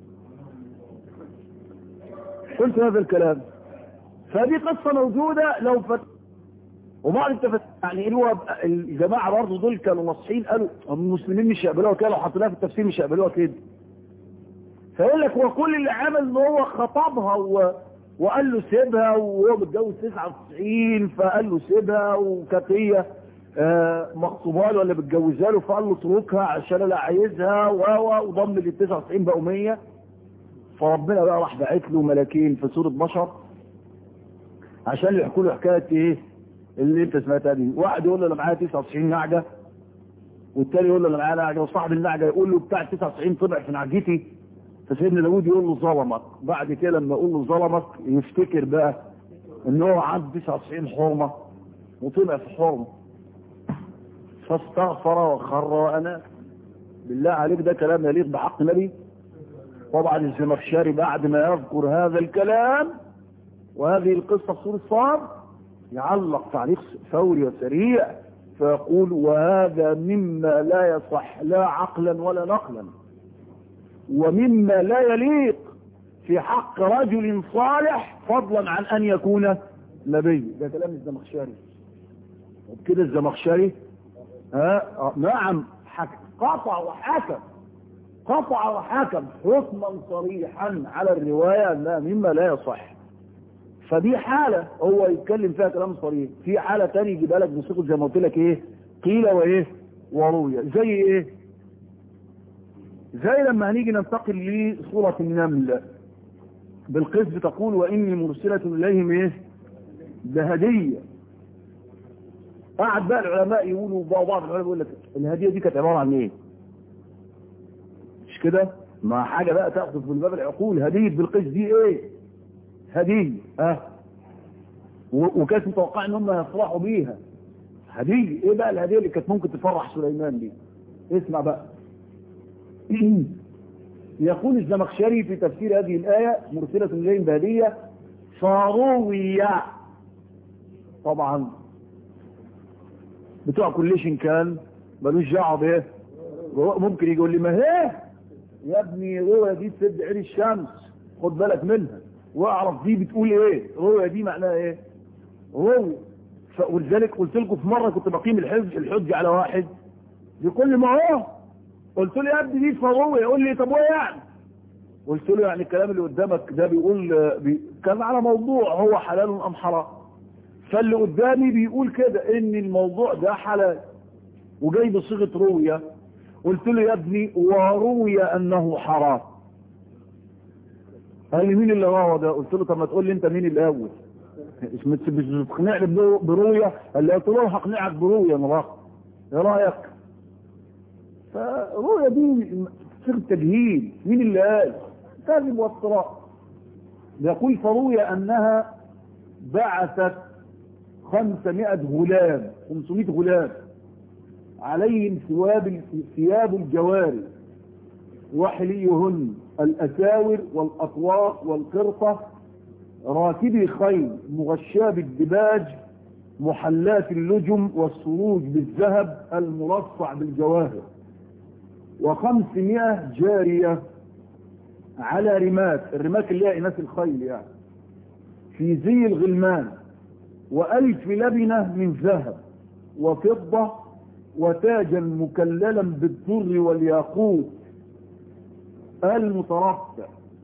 قلت هذا الكلام فدي قصة موجودة لو فت وبعض التفت يعني اللي هو الجماعة برضه دول كانوا ناصحين قالوا المسلمين مش يقبلوها كده لو حطيناها في التفسير مش يقبلوها كده فيقول لك هو كل اللي عمل ان هو خطبها و... وقال له سيبها وهو متجوز 99 فقال له سيبها وكانت هي آه، مخطوبه له ولا متجوزها له فقال له اتركها عشان انا عايزها و وضم ال 99 بقوا 100 فربنا بقى راح باعت له ملاكين في سوره بشر عشان يحكوا له حكايه ايه اللي انت سمعتها دي واحد يقول له انا معايا 99 نعجه والتاني يقول له انا معايا نعجه وصاحب النعجه يقول له بتاع 99 طلع في نعجتي فسيدنا داوود يقول له ظلمك بعد كده لما يقول له ظلمك يفتكر بقى ان هو عنده 99 حرمه وطلع في حرمه فاستغفر وخر وانا بالله عليك ده كلام يليق بحق نبي طبعا الزمخشري بعد ما يذكر هذا الكلام وهذه القصة في سورة صاد يعلق تعليق فوري وسريع فيقول وهذا مما لا يصح لا عقلا ولا نقلا ومما لا يليق في حق رجل صالح فضلا عن ان يكون نبي ده كلام الزمخشري وبكده الزمخشري ها آه، نعم حك قطع وحكم قطع وحكم حكما صريحا على الرواية انها مما لا يصح فدي حالة هو يتكلم فيها كلام صريح في حالة تانية يجيبها لك بصيغه زي ما قلت لك ايه قيل وايه وروية زي ايه زي لما هنيجي ننتقل لسورة النمل بالقس بتقول واني مرسلة اليهم ايه بهدية قعد بقى العلماء يقولوا بعض العلماء يقول لك الهدية دي كانت عبارة عن ايه مش كده ما حاجة بقى تأخذ من باب العقول هدية بالقس دي ايه هدية ها و- وكانت متوقع ان هم يفرحوا بيها هدية ايه بقى الهدية اللي كانت ممكن تفرح سليمان دي اسمع بقى يقول الزمخشري في تفسير هذه الآية مرسلة إليهم بهدية فروية طبعا بتوع كليشن كان ملوش دعوه بايه ممكن يقول لي ما هي يا ابني رؤيا دي تسد عين الشمس خد بالك منها واعرف دي بتقول ايه رؤيا دي معناها ايه رؤيا ف- ولذلك قلت لكم في مره كنت بقيم الحج الحج على واحد يقول لي ما هو قلت له يا ابني دي فرؤيا يقول لي طب وايه يعني قلت له يعني الكلام اللي قدامك ده بيقول بي كان على موضوع هو حلال ام حرام فاللي قدامي بيقول كده ان الموضوع ده حلال وجاي بصيغه رؤيا قلت له يا ابني وروي انه حرام قال لي مين اللي روى ده قلت له طب ما تقول لي انت مين الاول مش مش مش بتقنعني برو- برؤيا قال لي قلت له هقنعك برؤيا انا ايه رايك فرؤيا دي صيغه تجهيل مين اللي قال كاذب وافتراء يقول فروي انها بعثت 500 غلام 500 غلام عليهم ثواب ثياب الجواري وحليهن الأساور والأطواق والقرطة راكبي خيل مغشاة بالدباج محلات اللجم والسروج بالذهب المرصع بالجواهر وخمسمائة جارية على رماك الرماك اللي هي إناث الخيل يعني في زي الغلمان وألف لبنة من ذهب وفضة وتاجا مكللا بالدر والياقوت المترفع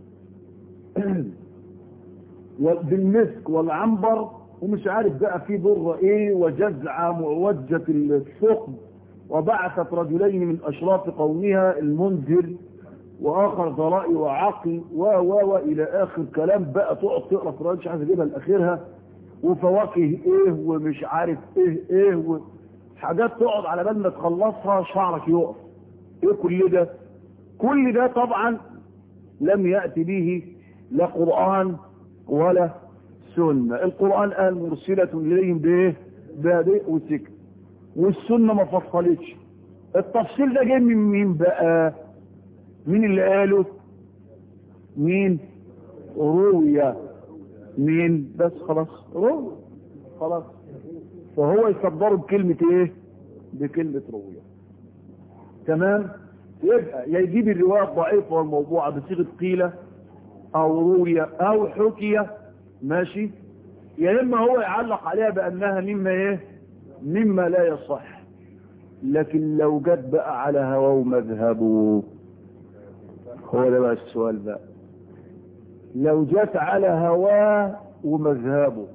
بالمسك والعنبر ومش عارف بقى في ضرة ايه وجزعة معوجة الثقب وبعثت رجلين من اشراف قومها المنذر واخر ذرائي وعقل و و و الى اخر كلام بقى تقعد تقرا قران مش عارف اجيبها لاخرها وفواكه ايه ومش عارف ايه ايه و... حاجات تقعد على بال ما تخلصها شعرك يقف ايه كل ده كل ده طبعا لم يأتي به لا قرآن ولا سنة القرآن قال مرسلة إليهم بايه بادئ وسكت والسنة ما فصلتش التفصيل ده جاي من مين بقى مين اللي قاله مين روية مين بس خلاص روية خلاص فهو يصدره بكلمة ايه بكلمة روية تمام يبقى يا يجيب الرواية الضعيفة والموضوعة بصيغة قيلة او روية او حكية ماشي يا اما هو يعلق عليها بانها مما ايه مما لا يصح لكن لو جت بقى على هواه ومذهبه هو ده بقى السؤال بقى لو جت على هواه ومذهبه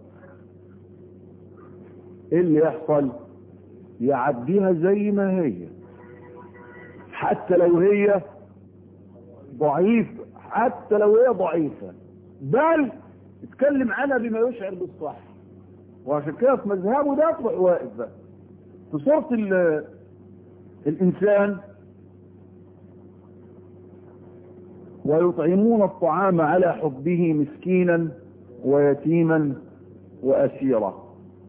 ايه اللي يحصل يعديها زي ما هي حتى لو هي ضعيفة حتى لو هي ضعيفة بل اتكلم عنها بما يشعر بالصح وعشان كده في مذهبه ده اطلع واقف بقى في صورة الإنسان ويطعمون الطعام على حبه مسكينا ويتيما وأسيرا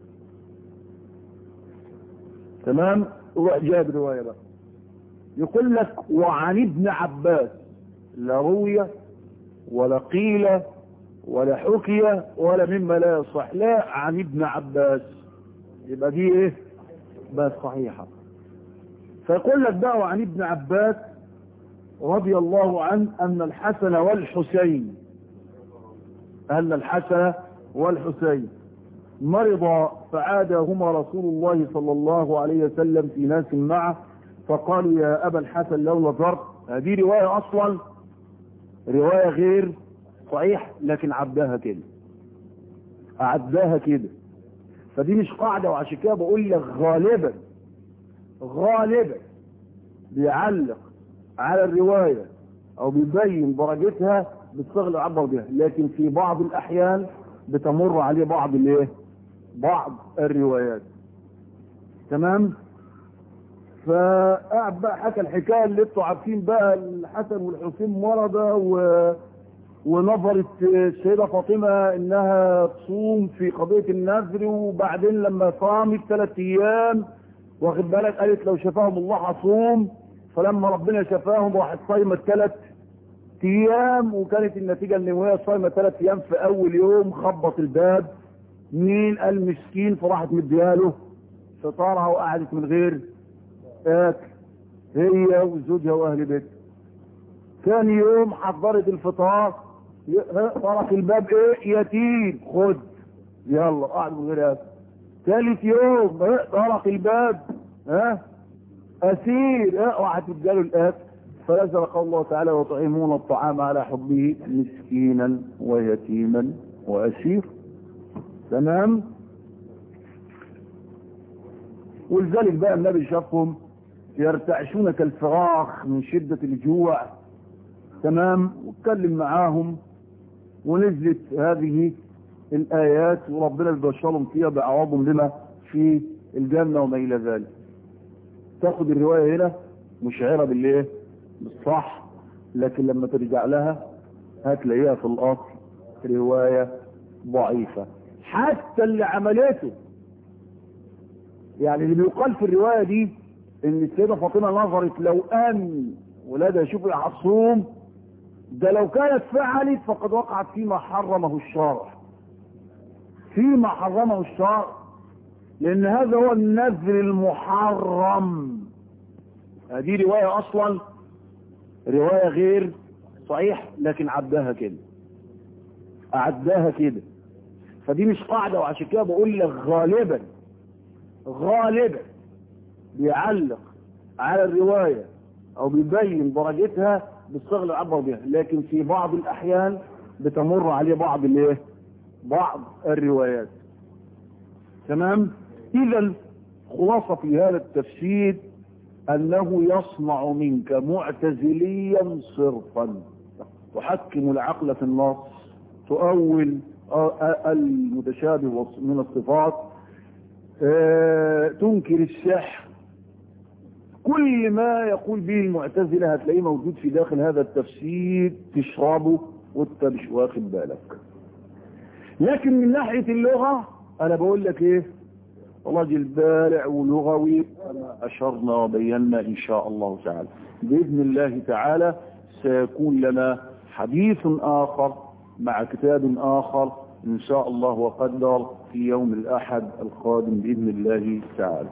تمام جاب رواية بقى يقول لك وعن ابن عباس لا روية ولا قيل ولا حكي ولا مما لا يصح لا عن ابن عباس يبقى دي ايه بس صحيحة فيقول لك بقى عن ابن عباس رضي الله عنه أن الحسن والحسين أن الحسن والحسين مرض فعادهما رسول الله صلى الله عليه وسلم في ناس معه فقالوا يا أبا الحسن لو نظرت هذه رواية أصلا رواية غير صحيح لكن عداها كده عداها كده فدي مش قاعدة وعشان كده بقول لك غالبا غالبا بيعلق على الرواية او بيبين درجتها بالصغل عبر بها لكن في بعض الاحيان بتمر عليه بعض الايه بعض الروايات تمام فقعد بقى حكى الحكايه اللي انتوا عارفين بقى الحسن والحسين مرضى و... ونظرت السيدة فاطمة انها تصوم في قضية النذر وبعدين لما صامت ثلاث ايام واخد بالك قالت لو شفاهم الله هصوم فلما ربنا شفاهم راحت صايمة ثلاث ايام وكانت النتيجة ان وهي صايمة ثلاث ايام في اول يوم خبط الباب مين قال مسكين فراحت مدياله فطارها وقعدت من غير اكل هي وزوجها واهل بيتها ثاني يوم حضرت الفطار طرق الباب ايه يتيم خد يلا قعد من غير اكل ثالث يوم طرق الباب ها اسير ها وقعد تديله الاكل فنزل قول الله تعالى ويطعمون الطعام على حبه مسكينا ويتيما واسير تمام ولذلك بقى النبي شافهم يرتعشون كالفراخ من شدة الجوع تمام واتكلم معاهم ونزلت هذه الآيات وربنا يبشرهم فيها بأعواضهم لما في الجنة وما إلى ذلك تاخد الرواية هنا مشعرة بالإيه بالصح لكن لما ترجع لها هتلاقيها في الأصل رواية ضعيفة حتى اللي عملته يعني اللي بيقال في الرواية دي ان السيدة فاطمة نظرت لو ان ولادها يشوفوا يحصوم ده لو كانت فعلت فقد وقعت فيما حرمه الشرع فيما حرمه الشرع لان هذا هو النذر المحرم هذه رواية اصلا رواية غير صحيح لكن عداها كده عداها كده فدي مش قاعدة وعشان كده بقول لك غالبا غالبا بيعلق على الرواية او بيبين درجتها بالصغل العبر بها لكن في بعض الاحيان بتمر عليه بعض الايه بعض الروايات تمام اذا خلاصة في هذا التفسير انه يصنع منك معتزليا صرفا تحكم العقل في النص تؤول المتشابه من الصفات تنكر السحر كل ما يقول به المعتزلة هتلاقيه موجود في داخل هذا التفسير تشربه وانت مش واخد بالك لكن من ناحية اللغة انا بقول لك ايه راجل بارع ولغوي كما اشرنا وبينا ان شاء الله تعالى باذن الله تعالى سيكون لنا حديث اخر مع كتاب اخر ان شاء الله وقدر في يوم الاحد القادم باذن الله تعالى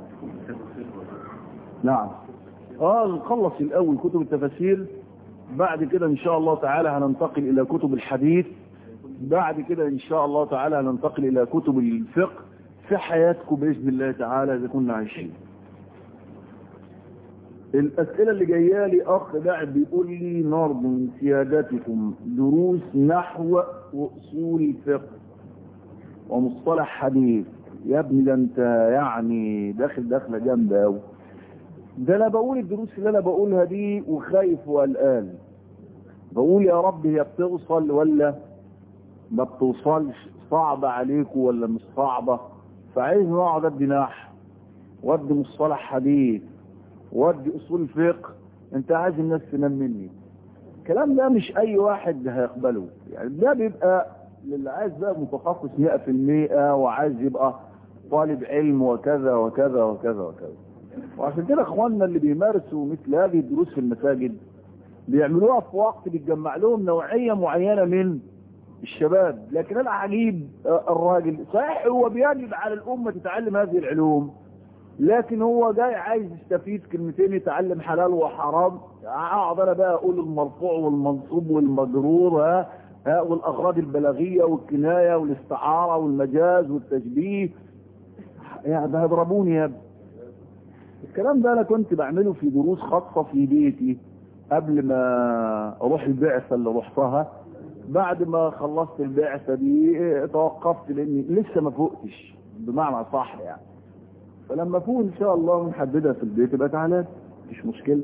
نعم اه نخلص الاول كتب التفاسير بعد كده ان شاء الله تعالى هننتقل الى كتب الحديث بعد كده ان شاء الله تعالى هننتقل الى كتب الفقه في حياتكم باذن الله تعالى اذا كنا عايشين الأسئلة اللي جاية لي أخ بعد بيقول لي نرجو من سيادتكم دروس نحو وأصول الفقه ومصطلح حديث يا ابني ده انت يعني داخل داخله جامده قوي ده انا بقول الدروس اللي انا بقولها دي وخايف وقلقان بقول يا رب هي بتوصل ولا ما بتوصلش صعبة عليكم ولا مش صعبة فعايز نقعد ادي نحو وادي مصطلح حديث وادي اصول فقه انت عايز الناس تنام مني الكلام ده مش اي واحد هيقبله يعني ده بيبقى للي عايز بقى متخصص 100% وعايز يبقى طالب علم وكذا وكذا وكذا وكذا وعشان كده اخواننا اللي بيمارسوا مثل هذه الدروس في المساجد بيعملوها في وقت بيتجمع لهم نوعية معينة من الشباب لكن انا عجيب الراجل صحيح هو بيجب على الامة تتعلم هذه العلوم لكن هو جاي عايز يستفيد كلمتين يتعلم حلال وحرام اقعد انا بقى اقول المرفوع والمنصوب والمجرور ها ها والاغراض البلاغيه والكنايه والاستعاره والمجاز والتشبيه يعني ده هيضربوني يا ابني الكلام ده انا كنت بعمله في دروس خاصه في بيتي قبل ما اروح البعثه اللي رحتها بعد ما خلصت البعثه دي توقفت لاني لسه ما فوقتش بمعنى صح يعني فلما فوق ان شاء الله ونحددها في البيت يبقى تعالى مفيش مشكله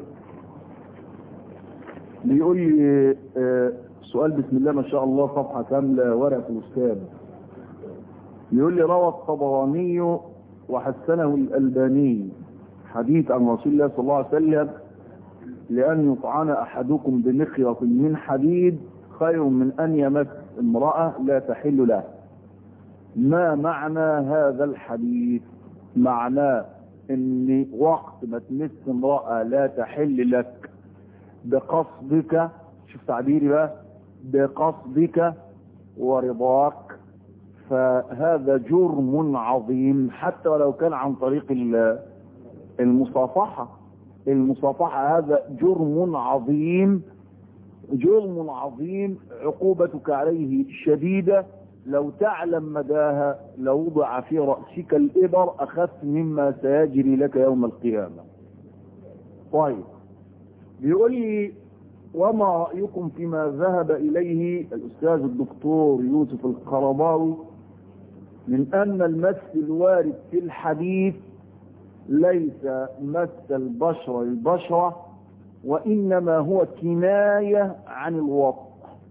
بيقول لي آه سؤال بسم الله ما شاء الله صفحه كامله ورقه الاستاذ بيقول لي روى الطبراني وحسنه الالباني حديث عن رسول الله صلى الله عليه وسلم لان يطعن احدكم بمخيط من حديد خير من ان يمس امراه لا تحل له ما معنى هذا الحديث معناه ان وقت ما تمس امرأة لا تحل لك بقصدك شوف تعبيري بقى بقصدك ورضاك فهذا جرم عظيم حتى ولو كان عن طريق المصافحة المصافحة هذا جرم عظيم جرم عظيم عقوبتك عليه شديدة لو تعلم مداها لوضع في رأسك الإبر أخف مما سيجري لك يوم القيامة طيب بيقول لي وما رأيكم فيما ذهب إليه الأستاذ الدكتور يوسف القرضاوي من أن المس الوارد في الحديث ليس مس البشرة البشرة وإنما هو كناية عن الوطن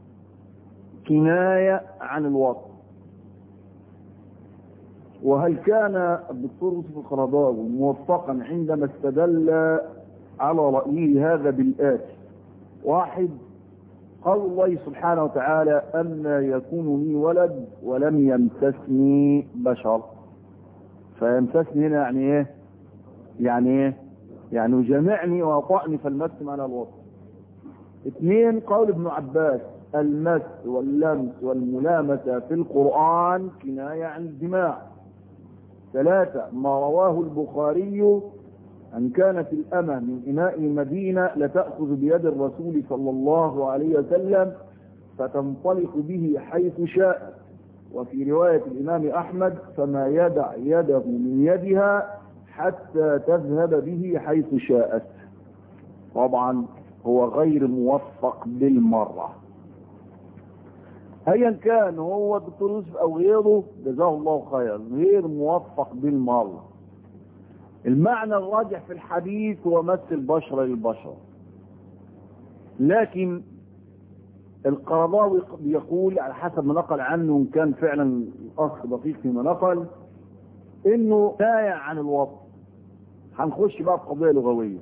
كناية عن الوطن وهل كان الدكتور يوسف القرضاوي موفقا عندما استدل على رأيه هذا بالآتي واحد قول الله سبحانه وتعالى أن يكون لي ولد ولم يمسسني بشر فيمسسني هنا يعني ايه يعني ايه يعني جمعني وطأني فالمس على الوطن اثنين قول ابن عباس المس واللمس والملامسة في القرآن كناية عن الجماع ثلاثة ما رواه البخاري أن كانت الأمة من إناء المدينة لتأخذ بيد الرسول صلى الله عليه وسلم فتنطلق به حيث شاءت وفي رواية الإمام أحمد فما يدع يده من يدها حتى تذهب به حيث شاءت طبعا هو غير موفق بالمره ايا كان هو الدكتور يوسف او غيره جزاه الله خيرا غير موفق بالمرة المعنى الراجح في الحديث هو مس البشرة للبشر لكن القرضاوي يقول على حسب ما نقل عنه ان كان فعلا الاخ دقيق فيما نقل انه نايع عن الوطن هنخش بقى في قضيه لغويه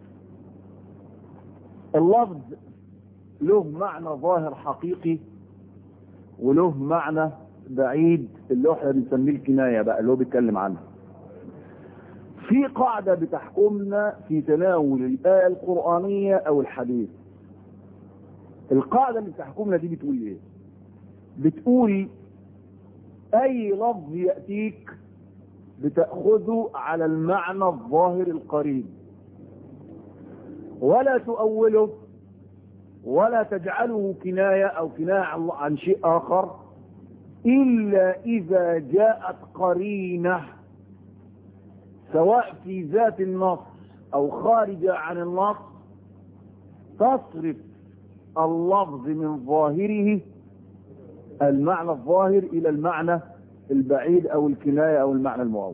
اللفظ له معنى ظاهر حقيقي وله معنى بعيد اللي احنا بنسميه الكناية بقى اللي هو بيتكلم عنها في قاعدة بتحكمنا في تناول الآية القرآنية أو الحديث القاعدة اللي بتحكمنا دي بتقول ايه بتقول أي لفظ يأتيك بتأخذه على المعنى الظاهر القريب ولا تؤوله ولا تجعله كناية أو كناية عن شيء آخر إلا إذا جاءت قرينة سواء في ذات النص او خارجة عن النص تصرف اللفظ من ظاهره المعنى الظاهر الى المعنى البعيد او الكناية او المعنى المؤول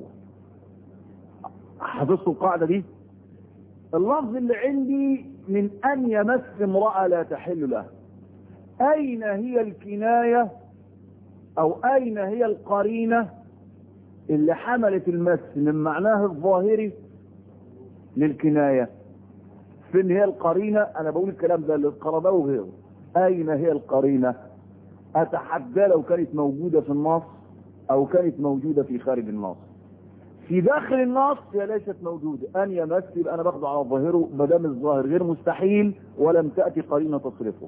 حفظتوا القاعدة دي اللفظ اللي عندي من ان يمس امرأة لا تحل له اين هي الكناية او اين هي القرينة اللي حملت المس من معناه الظاهري للكناية فين هي القرينة انا بقول الكلام ده للقرباء وغيره اين هي القرينة اتحدى لو كانت موجودة في النص او كانت موجودة في خارج النص في داخل النص هي ليست موجودة ان يمس يبقى انا باخده على ظاهره ما دام الظاهر غير مستحيل ولم تأتي قرينة تصرفه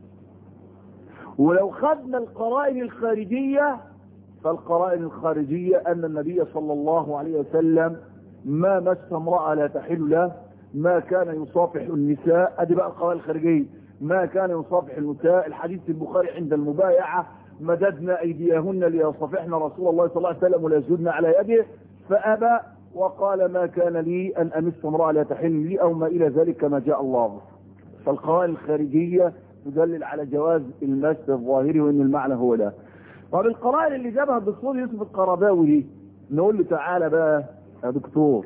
ولو خدنا القرائن الخارجية فالقرائن الخارجية ان النبي صلى الله عليه وسلم ما مس امرأة لا تحل له ما كان يصافح النساء ادي بقى القرائن الخارجية ما كان يصافح النساء الحديث في البخاري عند المبايعة مددنا ايديهن ليصافحن رسول الله صلى الله عليه وسلم ولا يسجدن على يده فابى وقال ما كان لي ان امس امرأة لا تحل لي او ما الى ذلك كما جاء الله فالقرائن الخارجية تدلل على جواز المس الظاهري وان المعنى هو ده طب القرائن اللي جابها الدكتور يوسف القرضاوي دي نقول له تعالى بقى يا دكتور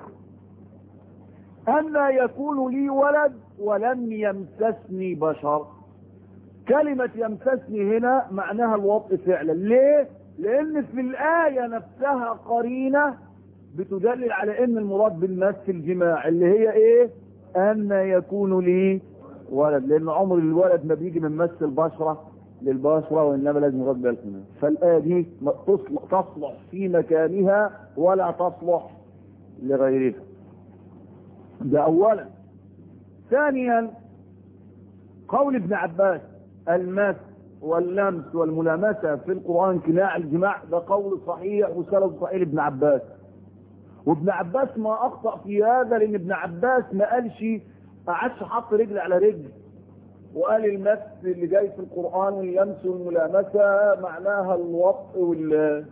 أما يكون لي ولد ولم يمسسني بشر كلمة يمسسني هنا معناها الوطء فعلا ليه؟ لأن في الآية نفسها قرينة بتدلل على أن المراد بالمس الجماع اللي هي إيه؟ أن يكون لي ولد لأن عمر الولد ما بيجي من مس البشرة للبشرة وإنما لازم يرد بالكم فالآية دي تصلح, تصلح في مكانها ولا تصلح لغيرها ده أولا ثانيا قول ابن عباس المس واللمس والملامسة في القرآن كناع الجماع ده قول صحيح وسند صحيح لابن عباس وابن عباس ما أخطأ في هذا لأن ابن عباس ما قالش ما عادش حط رجل على رجل وقال المس اللي جاي في القرآن واللمس والملامسة معناها الوطء وال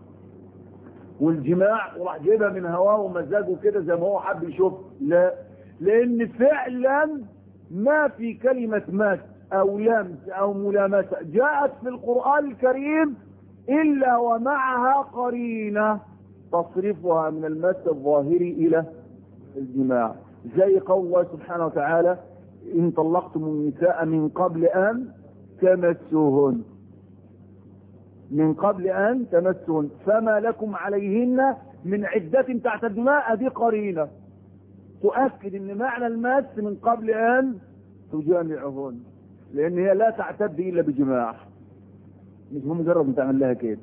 والجماع وراح جايبها من هواه ومزاجه كده زي ما هو حب يشوف لا لان فعلا ما في كلمة مس او لمس او ملامسة جاءت في القرآن الكريم الا ومعها قرينة تصرفها من المس الظاهري الى الجماع زي قول الله سبحانه وتعالى إن طلقتم النساء من قبل أن تمسوهن من قبل أن تمسوهن فما لكم عليهن من عدة تعتدنها دي قرينة تؤكد ان معنى المس من قبل أن تجامعهن لأن هي لا تعتد إلا بجماع مش مجرد تعمل لها كده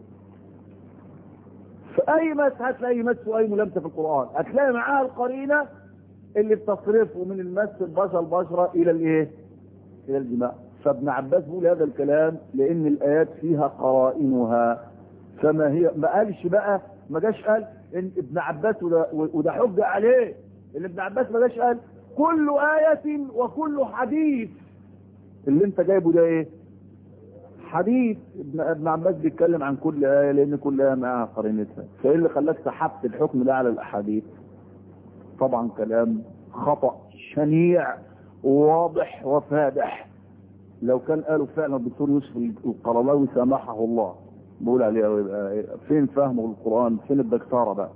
فأي مس هتلاقي مس وأي ملامسة في القرآن هتلاقي معاها القرينة اللي بتصرفه من المس البشر البشرة الى الايه الى الجماع فابن عباس بيقول هذا الكلام لان الايات فيها قرائنها فما هي ما قالش بقى ما جاش قال ان ابن عباس وده, وده حجة عليه اللي ابن عباس ما جاش قال كل آية وكل حديث اللي انت جايبه ده ايه حديث ابن, ابن عباس بيتكلم عن كل آية لان كل آية معاها قرينتها فايه اللي خلاك سحبت الحكم ده على الاحاديث طبعا كلام خطأ شنيع واضح وفادح لو كان قالوا فعلا الدكتور يوسف القرضاوي سامحه الله بقول عليه فين فهمه القرآن فين الدكتورة بقى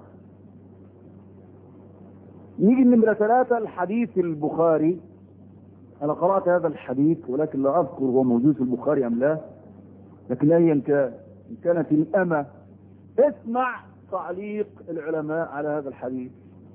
نيجي النمرة ثلاثة الحديث البخاري أنا قرأت هذا الحديث ولكن لا أذكر هو موجود في البخاري أم لا لكن أيا كان إن كانت الأمة اسمع تعليق العلماء على هذا الحديث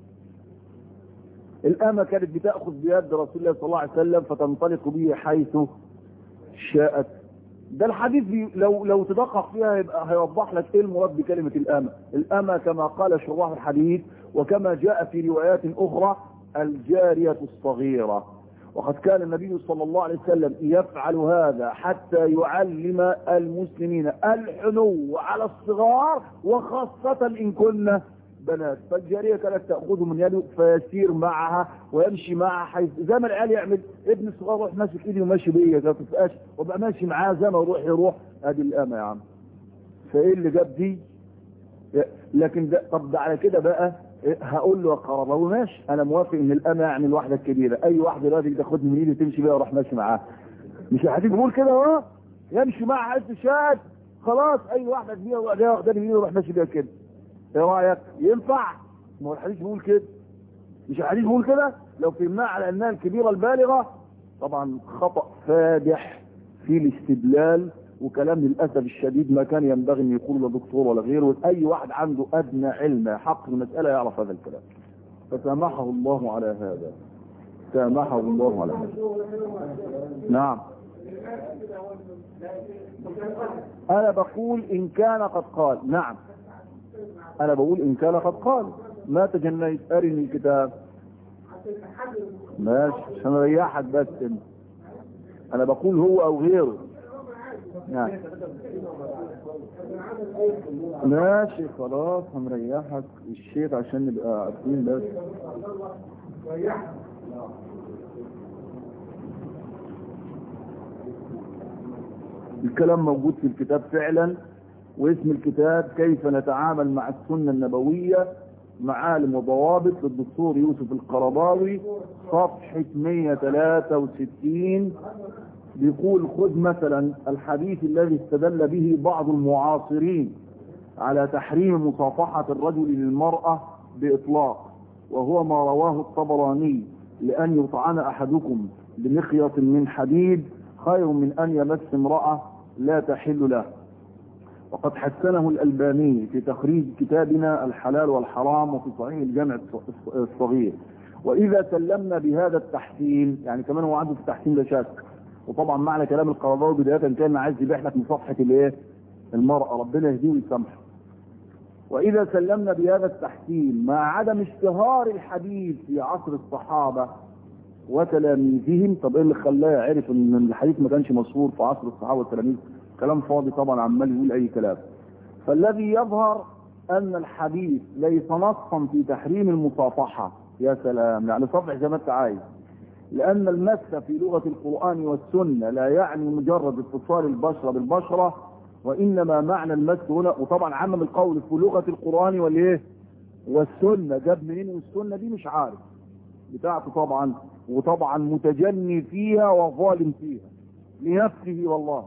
الأمة كانت بتأخذ بيد رسول الله صلى الله عليه وسلم فتنطلق به حيث شاءت ده الحديث بي لو لو تدقق فيها يبقى هيوضح لك ايه المراد بكلمة الأمة الأمة كما قال شراح الحديث وكما جاء في روايات أخرى الجارية الصغيرة وقد كان النبي صلى الله عليه وسلم يفعل هذا حتى يعلم المسلمين الحنو على الصغار وخاصة إن كنا بنات فالجارية كانت تأخذه من يده فيسير معها ويمشي معها حيث زي ما العيال يعمل ابن الصغير يروح ماسك ايدي وماشي بيا ما تبقاش وبقى ماشي معاه زي ما يروح يروح ادي الامة يا عم فايه اللي جاب دي لكن ده طب ده على كده بقى إيه، هقول له يا قرضاوي ماشي انا موافق ان الامه يعني الواحده الكبيره اي واحده دلوقتي تاخدني من ايدي تمشي بيها واروح ماشي معاها مش الحديث بيقول كده اهو يمشي مع عز شاد خلاص اي واحده كبيره واخداني من ايدي واروح ماشي بيها كده ايه رايك ينفع ما هو الحديث بيقول كده مش الحديث بيقول كده لو فهمناه على انها الكبيره البالغه طبعا خطا فادح في الاستدلال وكلام للاسف الشديد ما كان ينبغي ان يقول لا دكتور ولا غيره اي واحد عنده ادنى علم حق المساله يعرف هذا الكلام فسامحه الله على هذا سامحه الله على هذا نعم انا بقول ان كان قد قال نعم انا بقول ان كان قد قال ما تجنيت ارني الكتاب ماشي عشان اريحك بس انت انا بقول هو او غيره نعم ماشي خلاص هنريحك الشيخ عشان نبقى عارفين بس الكلام موجود في الكتاب فعلا واسم الكتاب كيف نتعامل مع السنة النبوية معالم وضوابط للدكتور يوسف القرضاوي صفحة 163 بيقول خذ مثلا الحديث الذي استدل به بعض المعاصرين على تحريم مصافحة الرجل للمرأة بإطلاق وهو ما رواه الطبراني لأن يطعن أحدكم بمخيط من حديد خير من أن يمس امرأة لا تحل له وقد حسنه الألباني في تخريج كتابنا الحلال والحرام وفي صحيح الجامع الصغير وإذا سلمنا بهذا التحسين يعني كمان هو عنده في التحسين لا شك وطبعا معنى كلام القرضاوي بداية كان عايز يبيح لك مصافحة الايه المرأة ربنا يهديه ويسامحه وإذا سلمنا بهذا التحسين مع عدم اشتهار الحديث في عصر الصحابة وتلاميذهم طب ايه اللي خلاه عرف ان الحديث ما كانش مشهور في عصر الصحابة والتلاميذ كلام فاضي طبعا عمال يقول اي كلام فالذي يظهر ان الحديث ليس نصا في تحريم المصافحة يا سلام يعني صفح زي ما انت عايز لان المس في لغة القرآن والسنة لا يعني مجرد اتصال البشرة بالبشرة وانما معنى المس هنا وطبعا عمم القول في لغة القرآن والايه والسنة جاب منين والسنة دي مش عارف بتاعته طبعا وطبعا متجني فيها وظالم فيها لنفسه والله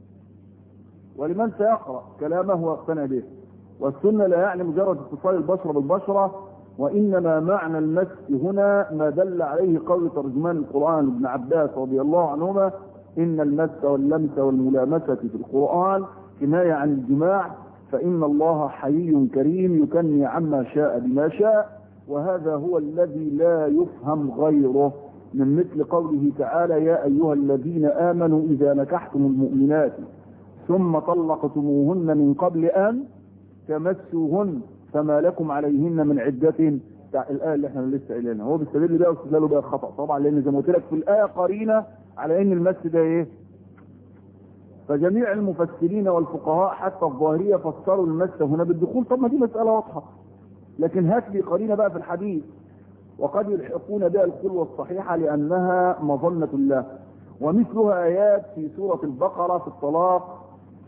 ولمن سيقرأ كلامه ويقتنع به والسنة لا يعني مجرد اتصال البشرة بالبشرة وإنما معنى المس هنا ما دل عليه قول ترجمان القرآن ابن عباس رضي الله عنهما إن المس واللمس والملامسة في القرآن كناية عن الجماع فإن الله حيي كريم يكني عما شاء بما شاء وهذا هو الذي لا يفهم غيره من مثل قوله تعالى يا أيها الذين آمنوا إذا نكحتم المؤمنات ثم طلقتموهن من قبل أن تمسوهن فما لكم عليهن من عدة الآية اللي احنا لسه قايلينها هو بيستدل بقى واستدلاله بقى خطأ طبعا لأن زي ما قلت لك في الآية قرينة على إن المس ده إيه فجميع المفسرين والفقهاء حتى الظاهرية فسروا المس هنا بالدخول طب ما دي مسألة واضحة لكن هات لي قرينة بقى في الحديث وقد يلحقون بها الخلوة الصحيحة لأنها مظنة الله ومثلها آيات في سورة البقرة في الطلاق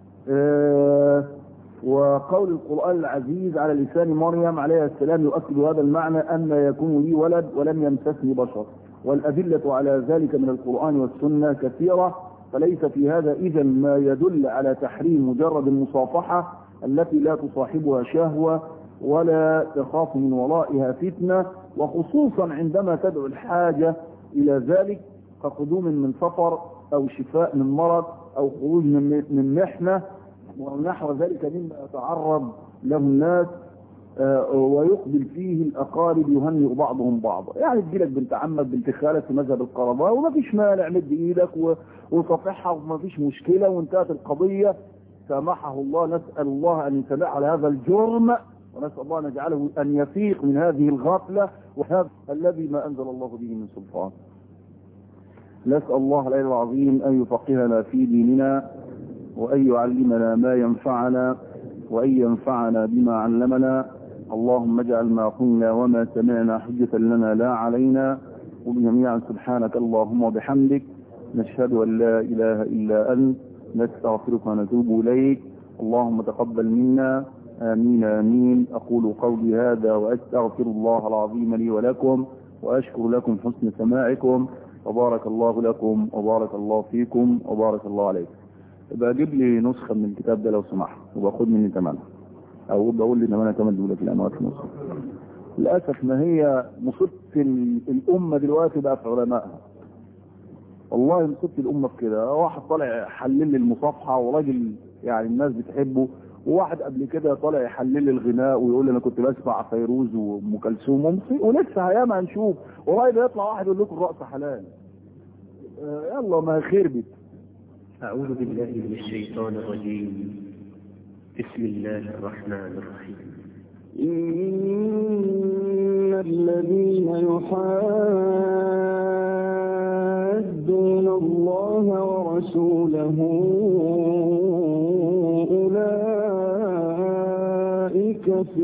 آه وقول القرآن العزيز على لسان مريم عليه السلام يؤكد هذا المعنى أن يكون لي ولد ولم يمسسني بشر والأدلة على ذلك من القرآن والسنة كثيرة فليس في هذا إذا ما يدل على تحريم مجرد المصافحة التي لا تصاحبها شهوة ولا تخاف من ورائها فتنة وخصوصا عندما تدعو الحاجة إلى ذلك كقدوم من سفر أو شفاء من مرض أو خروج من محنة ونحو ذلك مما يتعرض له الناس ويقبل فيه الأقارب يهنئ بعضهم بعضا يعني تجيلك بنت عمك بنت خالك في مذهب القرباء وما فيش مانع مد ايدك وصفحها وما فيش مشكلة وانتهت القضية سامحه الله نسأل الله أن يسامح على هذا الجرم ونسأل الله أن يجعله أن يفيق من هذه الغفلة وهذا الذي ما أنزل الله به من سلطان نسأل الله العلي العظيم أن يفقهنا في ديننا وأن يعلمنا ما ينفعنا وأن ينفعنا بما علمنا اللهم اجعل ما قلنا وما سمعنا حجة لنا لا علينا وبجميعا سبحانك اللهم وبحمدك نشهد أن لا إله إلا أنت نستغفرك ونتوب إليك اللهم تقبل منا آمين آمين أقول قولي هذا وأستغفر الله العظيم لي ولكم وأشكر لكم حسن سماعكم وبارك الله لكم وبارك الله فيكم وبارك الله عليكم يبقى اجيب لي نسخة من الكتاب ده لو سمحت وباخد مني ثمنها او بقول لي ان انا ثمن دولة الانوات نسخة للاسف ما هي مصيبة الامة دلوقتي بقى في علمائها والله مصيبة الامة في كده واحد طالع يحلل لي المصافحة وراجل يعني الناس بتحبه وواحد قبل كده طالع يحلل لي الغناء ويقول لي انا كنت بسمع فيروز وام كلثوم ومصي- ولسه هياما هنشوف قريب يطلع واحد يقول لكم الرقص حلال آه، يلا ما خربت أعوذ بالله من الشيطان الرجيم بسم الله الرحمن الرحيم إن الذين يحادون الله ورسوله أولئك في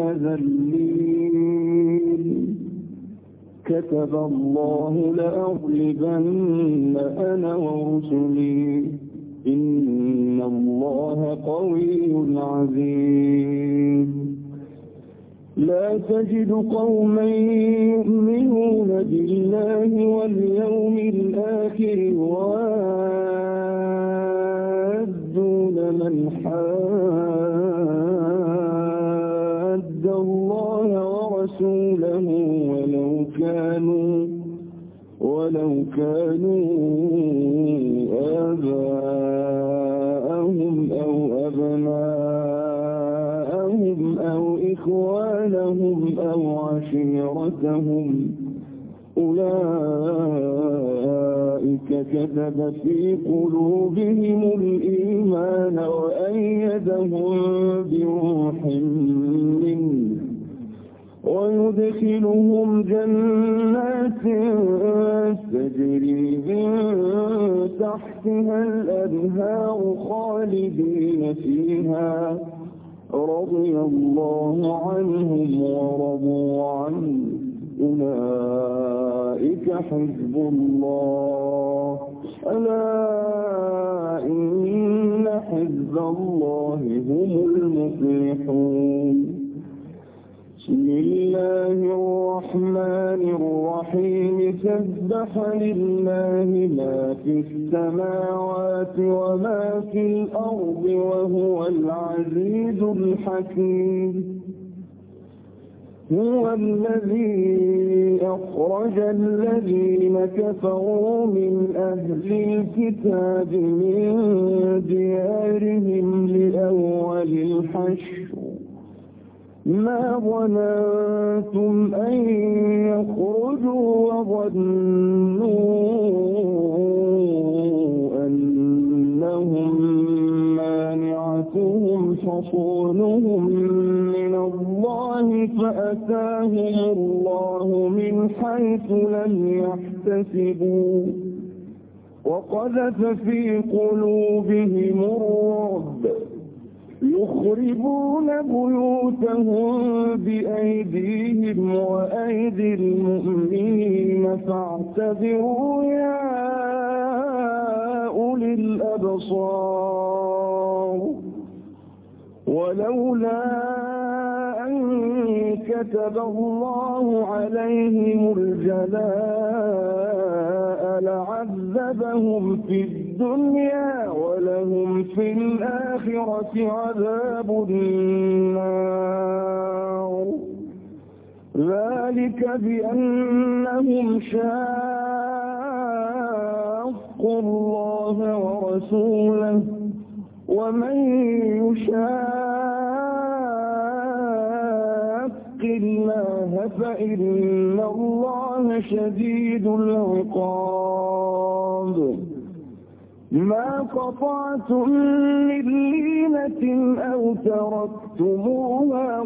الأذلين كتب الله لأغلبن أنا ورسلي إن الله قوي عزيز لا تجد قوما يؤمنون بالله واليوم الآخر يوادون من حاد الله ورسوله ولو كانوا ولو كانوا آباءهم أو أبناءهم أو إخوانهم أو عشيرتهم أولئك كتب في قلوبهم الإيمان وأيدهم بروح منه ويدخلهم جنات تجري من تحتها الأنهار خالدين فيها رضي الله عنهم ورضوا عنه أولئك حزب الله ألا إن حزب الله هم المفلحون بسم الله الرحمن الرحيم سبح لله ما في السماوات وما في الأرض وهو العزيز الحكيم هو الذي أخرج الذين كفروا من أهل الكتاب من ديارهم لأول الحشر ما ظننتم أن يخرجوا وظنوا أنهم مانعتهم حصونهم من الله فأتاهم الله من حيث لم يحتسبوا وقذف في قلوبهم الرعب يخربون بيوتهم بأيديهم وأيدي المؤمنين فاعتبروا يا أولي الأبصار ولولا أن كتب الله عليهم الجلاء لعذبهم في الدنيا ولهم في الآخرة عذاب النار ذلك بأنهم شاقوا الله ورسوله ومن يشاق الله فإن الله شديد العقاب ما قطعتم من لينة أو تركتموها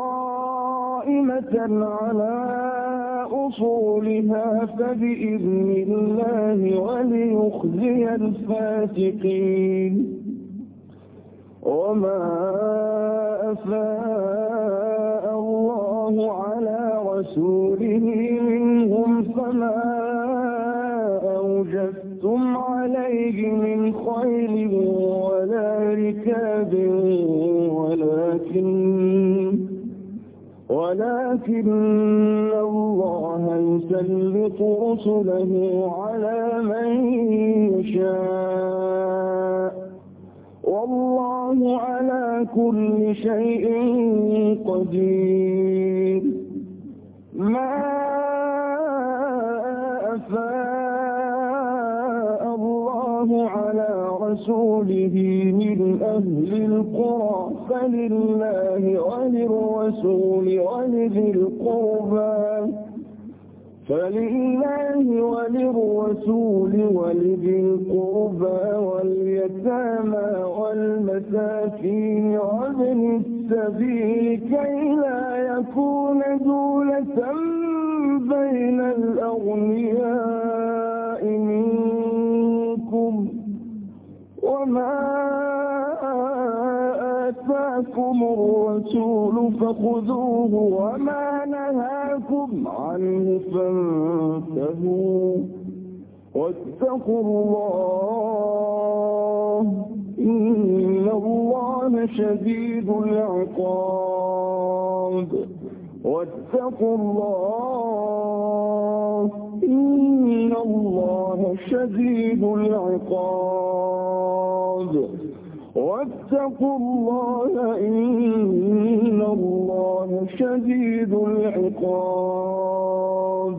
قائمة على أصولها فبإذن الله وليخزي الفاسقين وما أفاء الله على رسوله منهم فما أوجفتم عليه من خيل ولا ركاب ولكن ولكن الله يسلط رسله على من يشاء والله على كل شيء قدير ما أفاء الله على رسوله من أهل القرى فلله وللرسول ولذي القربى فلله وللرسول ولذي القربى واليتامى والمساكين وابن السبيل كي لا يكون دولة بين الأغنياء منكم وما آتاكم الرسول فخذوه وما نهاكم عنه فانتهوا واتقوا الله إن الله شديد العقاب واتقوا الله إن الله شديد العقاب واتقوا الله إن الله شديد العقاب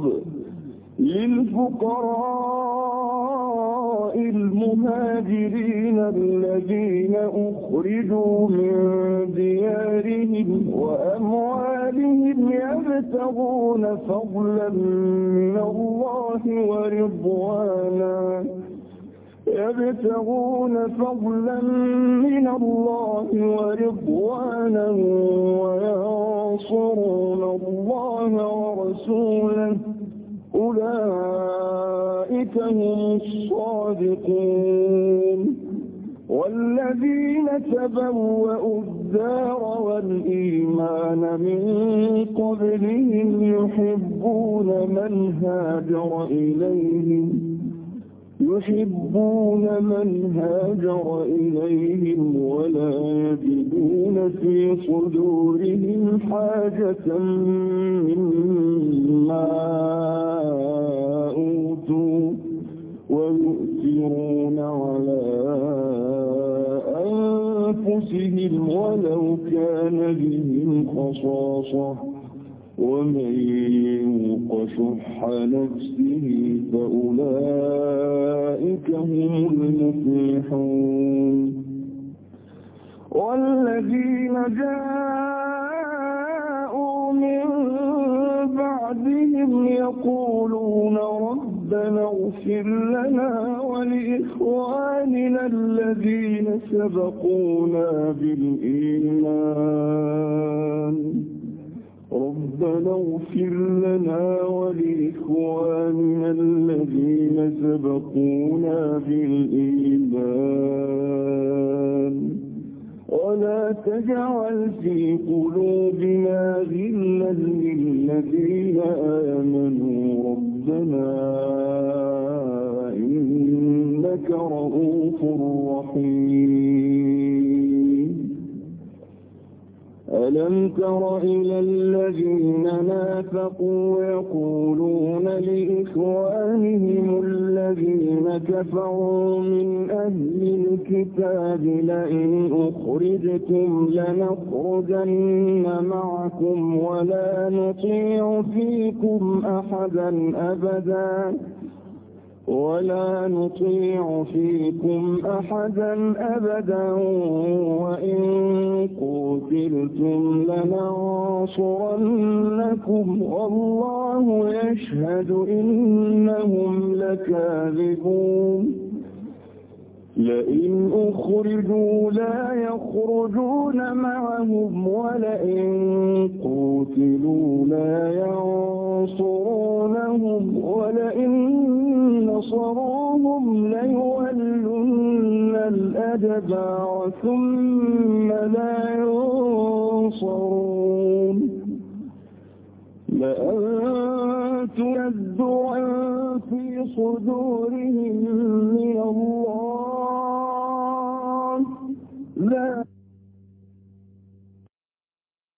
للفقراء المهاجرين الذين أخرجوا من ديارهم وأموالهم يبتغون فضلا من الله ورضوانا يبتغون فضلا من الله ورضوانا وينصرون الله ورسوله أولئك هم الصادقون والذين تبوأوا الدار والإيمان من قبلهم يحبون من هاجر إليهم يحبون من هاجر إليهم ولا يجدون في صدورهم حاجة مما أوتوا ويؤثرون على أنفسهم ولو كان بهم خصاصة ومن يوق شح نفسه فأولئك هم المفلحون والذين جاءوا من بعدهم يقولون ربنا اغفر لنا ولإخواننا الذين سبقونا بالإيمان ربنا اغفر لنا ولإخواننا الذين سبقونا بالإيمان ولا تجعل في قلوبنا غلا للذين آمنوا ربنا إنك رؤوف رحيم ألم تر إلى الذين نافقوا يقولون لإخوانهم الذين كفروا من أهل الكتاب لئن أخرجتم لنخرجن معكم ولا نطيع فيكم أحدا أبدا ولا نطيع فيكم أحدا أبدا وإن قتلتم لننصرنكم والله يشهد إنهم لكاذبون لئن أخرجوا لا يخرجون معهم ولئن قتلوا لا ينصرونهم ولئن نصروهم ليولن الأدبار ثم لا ينصرون لأنتم يدعا في صدورهم من الله لا